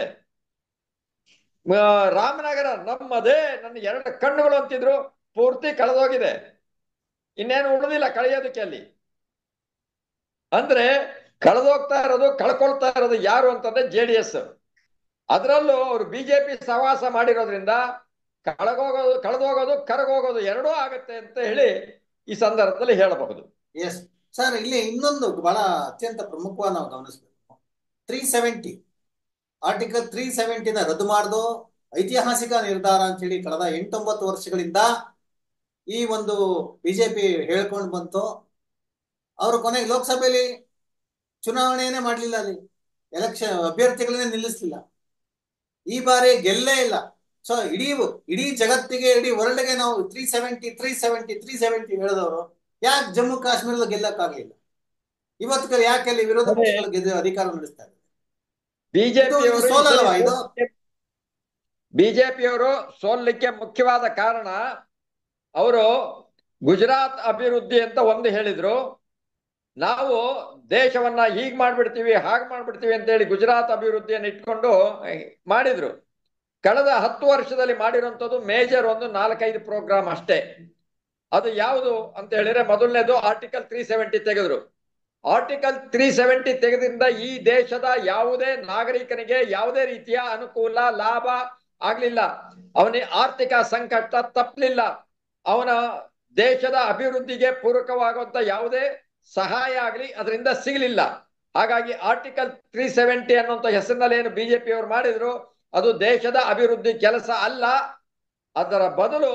ರಾಮನಗರ ನಮ್ಮದೇ ನನ್ನ ಎರಡು ಕಣ್ಣುಗಳು ಅಂತಿದ್ರು ಪೂರ್ತಿ ಕಳೆದೋಗಿದೆ ಇನ್ನೇನು ಉಳಿದಿಲ್ಲ ಕಳೆಯೋದಕ್ಕೆ ಅಲ್ಲಿ ಅಂದ್ರೆ ಕಳೆದೋಗ್ತಾ ಇರೋದು ಕಳ್ಕೊಳ್ತಾ ಇರೋದು ಯಾರು ಅಂತಂದ್ರೆ ಜೆ ಡಿ ಎಸ್ ಅದರಲ್ಲೂ ಅವರು ಬಿಜೆಪಿ ಸಹವಾಸ ಮಾಡಿರೋದ್ರಿಂದ ಕಳಗೋಗೋದು ಕಳೆದೋಗೋದು ಕರಗೋಗೋದು ಎರಡೂ ಆಗತ್ತೆ ಅಂತ ಹೇಳಿ ಈ ಸಂದರ್ಭದಲ್ಲಿ ಹೇಳಬಹುದು ಎಸ್ ಸರ್ ಇಲ್ಲಿ ಇನ್ನೊಂದು ಬಹಳ ಅತ್ಯಂತ ಪ್ರಮುಖವಾಗಿ ನಾವು ಗಮನಿಸಬೇಕು ತ್ರೀ ಸೆವೆಂಟಿ ಆರ್ಟಿಕಲ್ ತ್ರೀ ಸೆವೆಂಟಿನ ರದ್ದು ಮಾಡ್ದು ಐತಿಹಾಸಿಕ ನಿರ್ಧಾರ ಅಂತ ಹೇಳಿ ಕಳೆದ ಎಂಟೊಂಬತ್ತು ವರ್ಷಗಳಿಂದ ಈ ಒಂದು ಬಿಜೆಪಿ ಹೇಳ್ಕೊಂಡು ಬಂತು ಅವರು ಕೊನೆಗೆ ಲೋಕಸಭೆಯಲ್ಲಿ ಚುನಾವಣೆಯೇ ಮಾಡಲಿಲ್ಲ ಅಲ್ಲಿ ಎಲೆಕ್ಷನ್ ಅಭ್ಯರ್ಥಿಗಳನ್ನೇ ನಿಲ್ಲಿಸ್ಲಿಲ್ಲ ಈ ಬಾರಿ ಗೆಲ್ಲೇ ಇಲ್ಲ ಸೊ ಇಡೀ ಇಡೀ ಜಗತ್ತಿಗೆ ಇಡೀ ವರ್ಲ್ಡ್ಗೆ ನಾವು three seventy three seventy three seventy ಹೇಳಿದವರು ಯಾಕೆ ಜಮ್ಮು ಕಾಶ್ಮೀರದ ಗೆಲ್ಲಕ್ಕಾಗಲಿಲ್ಲ ಇವತ್ತು ಯಾಕೆ ಅಲ್ಲಿ ವಿರೋಧ ಪಕ್ಷಗಳು ಗೆದ್ದು ಅಧಿಕಾರ ನಡೆಸ್ತಾ ಇದ್ದಾರೆ ಬಿಜೆಪಿಯವರು ಸೋಲಲ್ವಾ ಇದು ಬಿಜೆಪಿಯವರು ಸೋಲ್ಲಿಕ್ಕೆ ಮುಖ್ಯವಾದ ಕಾರಣ ಅವರು ಗುಜರಾತ್ ಅಭಿವೃದ್ಧಿ ಅಂತ ಒಂದು ಹೇಳಿದ್ರು ನಾವು ದೇಶವನ್ನ ಹೀಗ್ ಮಾಡ್ಬಿಡ್ತೀವಿ ಹಾಗೆ ಮಾಡ್ಬಿಡ್ತೀವಿ ಅಂತ ಹೇಳಿ ಗುಜರಾತ್ ಅಭಿವೃದ್ಧಿಯನ್ನು ಇಟ್ಕೊಂಡು ಮಾಡಿದ್ರು ಕಳೆದ ಹತ್ತು ವರ್ಷದಲ್ಲಿ ಮಾಡಿರುವಂತದ್ದು ಮೇಜರ್ ಒಂದು ನಾಲ್ಕೈದು ಪ್ರೋಗ್ರಾಮ್ ಅಷ್ಟೇ ಅದು ಯಾವುದು ಅಂತ ಹೇಳಿದ್ರೆ ಮೊದಲನೇದು ಆರ್ಟಿಕಲ್ ತ್ರೀ ಸೆವೆಂಟಿ ತೆಗೆದ್ರು ಆರ್ಟಿಕಲ್ ತ್ರೀ ಸೆವೆಂಟಿ ತೆಗೆದ್ರಿಂದ ಈ ದೇಶದ ಯಾವುದೇ ನಾಗರಿಕನಿಗೆ ಯಾವುದೇ ರೀತಿಯ ಅನುಕೂಲ ಲಾಭ ಆಗ್ಲಿಲ್ಲ ಅವನಿಗೆ ಆರ್ಥಿಕ ಸಂಕಟ ತಪ್ಪಲಿಲ್ಲ ಅವನ ದೇಶದ ಅಭಿವೃದ್ಧಿಗೆ ಪೂರಕವಾಗುವಂತ ಯಾವುದೇ ಸಹಾಯ ಆಗಲಿ ಅದರಿಂದ ಸಿಗಲಿಲ್ಲ ಹಾಗಾಗಿ ಆರ್ಟಿಕಲ್ ತ್ರೀ ಸೆವೆಂಟಿ ಅನ್ನುವಂಥ ಹೆಸರಿನಲ್ಲಿ ಏನು ಬಿಜೆಪಿ ಅವರು ಮಾಡಿದ್ರು ಅದು ದೇಶದ ಅಭಿವೃದ್ಧಿ ಕೆಲಸ ಅಲ್ಲ ಅದರ ಬದಲು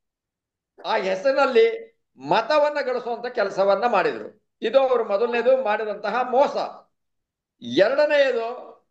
ಆ ಹೆಸರಿನಲ್ಲಿ ಮತವನ್ನ ಗಳಿಸುವಂತ ಕೆಲಸವನ್ನ ಮಾಡಿದ್ರು ಇದು ಅವರು ಮೊದಲನೇದು ಮಾಡಿದಂತಹ ಮೋಸ ಎರಡನೆಯದು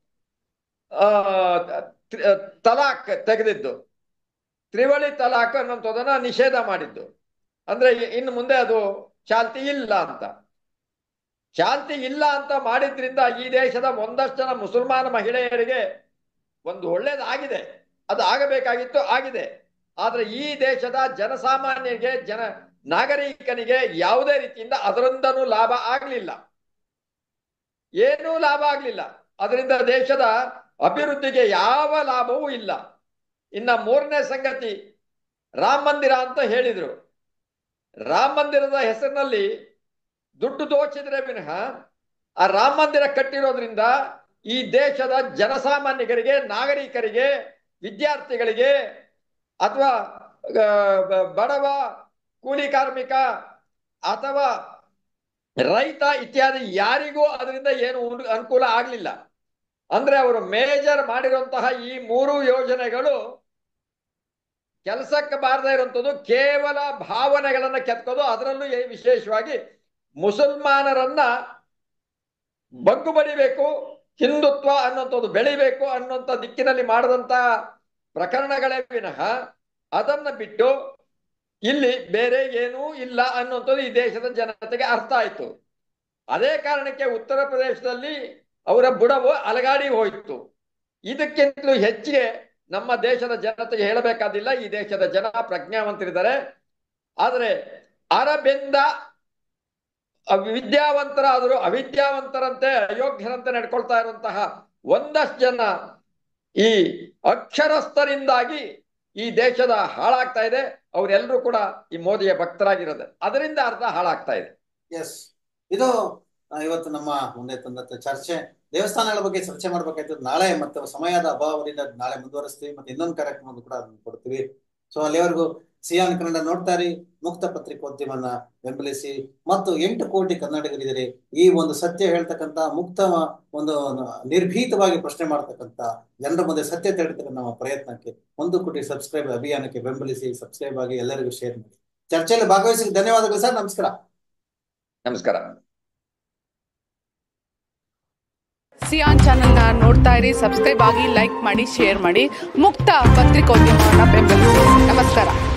ಆ ತ್- ತಲಾಕ್ ತೆಗೆದಿದ್ದು ತ್ರಿವಳಿ ತಲಾಕ್ ಅನ್ನುವಂಥದ್ದನ್ನ ನಿಷೇಧ ಮಾಡಿದ್ದು ಅಂದ್ರೆ ಇ- ಇನ್ನು ಮುಂದೆ ಅದು ಚಾಲ್ತಿ ಇಲ್ಲ ಅಂತ ಚಾಲ್ತಿ ಇಲ್ಲ ಅಂತ ಮಾಡಿದ್ರಿಂದ ಈ ದೇಶದ ಒಂದಷ್ಟು ಜನ ಮುಸಲ್ಮಾನ ಮಹಿಳೆಯರಿಗೆ ಒಂದು ಒಳ್ಳೇದಾಗಿದೆ ಅದು ಆಗಬೇಕಾಗಿತ್ತು ಆಗಿದೆ ಆದ್ರೆ ಈ ದೇಶದ ಜನಸಾಮಾನ್ಯರಿಗೆ ಜನ ನಾಗರಿಕನಿಗೆ ಯಾವುದೇ ರೀತಿಯಿಂದ ಅದರಿಂದನೂ ಲಾಭ ಆಗ್ಲಿಲ್ಲ ಏನೂ ಲಾಭ ಆಗ್ಲಿಲ್ಲ ಅದರಿಂದ ದೇಶದ ಅಭಿವೃದ್ಧಿಗೆ ಯಾವ ಲಾಭವೂ ಇಲ್ಲ ಇನ್ನ ಮೂರನೇ ಸಂಗತಿ ರಾಮ ಮಂದಿರ ಅಂತ ಹೇಳಿದ್ರು ರಾಮ ಮಂದಿರದ ಹೆಸರಿನಲ್ಲಿ ದುಡ್ಡು ದೋಚಿದ್ರೆ ವಿನಃ ಆ ರಾಮ ಮಂದಿರ ಕಟ್ಟಿರೋದ್ರಿಂದ ಈ ದೇಶದ ಜನಸಾಮಾನ್ಯರಿಗೆ ನಾಗರಿಕರಿಗೆ ವಿದ್ಯಾರ್ಥಿಗಳಿಗೆ ಅಥವಾ ಬಡವ ಕೂಲಿ ಕಾರ್ಮಿಕ ಅಥವಾ ರೈತ ಇತ್ಯಾದಿ ಯಾರಿಗೂ ಅದರಿಂದ ಏನು ಉನ್- ಅನುಕೂಲ ಆಗ್ಲಿಲ್ಲ ಅಂದ್ರೆ ಅವರು ಮೇಜರ್ ಮಾಡಿರುವಂತಹ ಈ ಮೂರು ಯೋಜನೆಗಳು ಕೆಲಸಕ್ಕೆ ಬಾರದೇ ಇರುವಂತದ್ದು ಕೇವಲ ಭಾವನೆಗಳನ್ನ ಕೆತ್ಕೋದು ಅದರಲ್ಲೂ ಏ- ವಿಶೇಷವಾಗಿ ಮುಸಲ್ಮಾನರನ್ನ ಬಗ್ಗು ಬಡಿಬೇಕು ಹಿಂದುತ್ವ ಅನ್ನುವಂಥದ್ದು ಬೆಳಿಬೇಕು ಅನ್ನುವಂಥ ದಿಕ್ಕಿನಲ್ಲಿ ಮಾಡಿದಂತ ಪ್ರಕರಣಗಳೇ ವಿನಃ ಅದನ್ನ ಬಿಟ್ಟು ಇಲ್ಲಿ ಬೇರೆ ಏನೂ ಇಲ್ಲ ಅನ್ನುವಂಥದ್ದು ಈ ದೇಶದ ಜನತೆಗೆ ಅರ್ಥ ಆಯ್ತು ಅದೇ ಕಾರಣಕ್ಕೆ ಉತ್ತರ ಪ್ರದೇಶದಲ್ಲಿ ಅವರ ಬುಡವು ಅಲಗಾಡಿ ಹೋಯಿತು ಇದಕ್ಕಿಂತಲೂ ಹೆಚ್ಚಿಗೆ ನಮ್ಮ ದೇಶದ ಜನತೆಗೆ ಹೇಳಬೇಕಾದಿಲ್ಲ ಈ ದೇಶದ ಜನ ಪ್ರಜ್ಞಾವಂತರಿದ್ದಾರೆ ಆದರೆ ಅರಬೆಂದ ಅವ್- ವಿದ್ಯಾವಂತರಾದರೂ ಅವಿದ್ಯಾವಂತರಂತೆ ಅಯೋಗ್ಯರಂತೆ ನಡ್ಕೊಳ್ತಾ ಇರುವಂತಹ ಒಂದಷ್ಟು ಜನ ಈ ಅಕ್ಷರಸ್ಥರಿಂದಾಗಿ ಈ ದೇಶದ ಹಾಳಾಗ್ತಾ ಇದೆ ಅವರೆಲ್ಲರೂ ಕೂಡ ಈ ಮೋದಿಯ ಭಕ್ತರಾಗಿರೋದು ಅದರಿಂದ ಅರ್ಧ ಹಾಳಾಗ್ತಾ ಇದೆ ಎಸ್ ಇದು ಆ, ಇವತ್ತು ನಮ್ಮ ಮುಂದೆ ತಂದಂತ ಚರ್ಚೆ ದೇವಸ್ಥಾನಗಳ ಬಗ್ಗೆ ಚರ್ಚೆ ಮಾಡ್ಬೇಕಾಯ್ತು ನಾಳೆ ಮತ್ತೆ ಸಮಯದ ಅಭಾವದಿಂದ ನಾಳೆ ಮುಂದುವರಿಸ್ತೀವಿ ಮತ್ತೆ ಇನ್ನೊಂದು ಕಾರ್ಯಕ್ರಮ ಕೂಡ ಅದನ್ನ ಕೊಡ್ತೀವಿ ಸೊ ಅಲ್ಲಿವರೆಗೂ ಸಿಯಾನ್ ಕನ್ನಡ ನೋಡ್ತಾ ಇರಿ ಮುಕ್ತ ಪತ್ರಿಕೋದ್ಯಮನ ಬೆಂಬಲಿಸಿ ಮತ್ತು ಎಂಟು ಕೋಟಿ ಕನ್ನಡಿಗರಿದ್ದೀರಿ ಈ ಒಂದು ಸತ್ಯ ಹೇಳ್ತಕ್ಕಂತ ಮುಕ್ತ ಒಂದು ನಿರ್ಭೀತವಾಗಿ ಪ್ರಶ್ನೆ ಮಾಡ್ತಕ್ಕಂತ ಜನರ ಮುಂದೆ ಸತ್ಯ ತೇಡ್ತಕ್ಕಂಥ ನಮ್ಮ ಪ್ರಯತ್ನಕ್ಕೆ ಒಂದು ಕೋಟಿ ಸಬ್ಸ್ಕ್ರೈಬ್ ಅಭಿಯಾನಕ್ಕೆ ಬೆಂಬಲಿಸಿ ಸಬ್ಸ್ಕ್ರೈಬ್ ಆಗಿ ಎಲ್ಲರಿಗೂ ಶೇರ್ ಮಾಡಿ ಚರ್ಚೆಯಲ್ಲಿ ಭಾಗವಹಿಸಿ ಧನ್ಯವಾದಗಳು ಸರ್ ನಮಸ್ಕಾರ ನಮಸ್ಕಾರ ಸಿಯಾನ್ ಚಾನೆಲ್ನ ನೋಡ್ತಾ ಇರಿ ಸಬ್ಸ್ಕ್ರೈಬ್ ಆಗಿ ಲೈಕ್ ಮಾಡಿ ಶೇರ್ ಮಾಡಿ ಮುಕ್ತ ಪತ್ರಿಕೋದ್ಯಮವನ್ನು ಬೆಂಬಲಿಸಿ ನಮಸ್ಕಾರ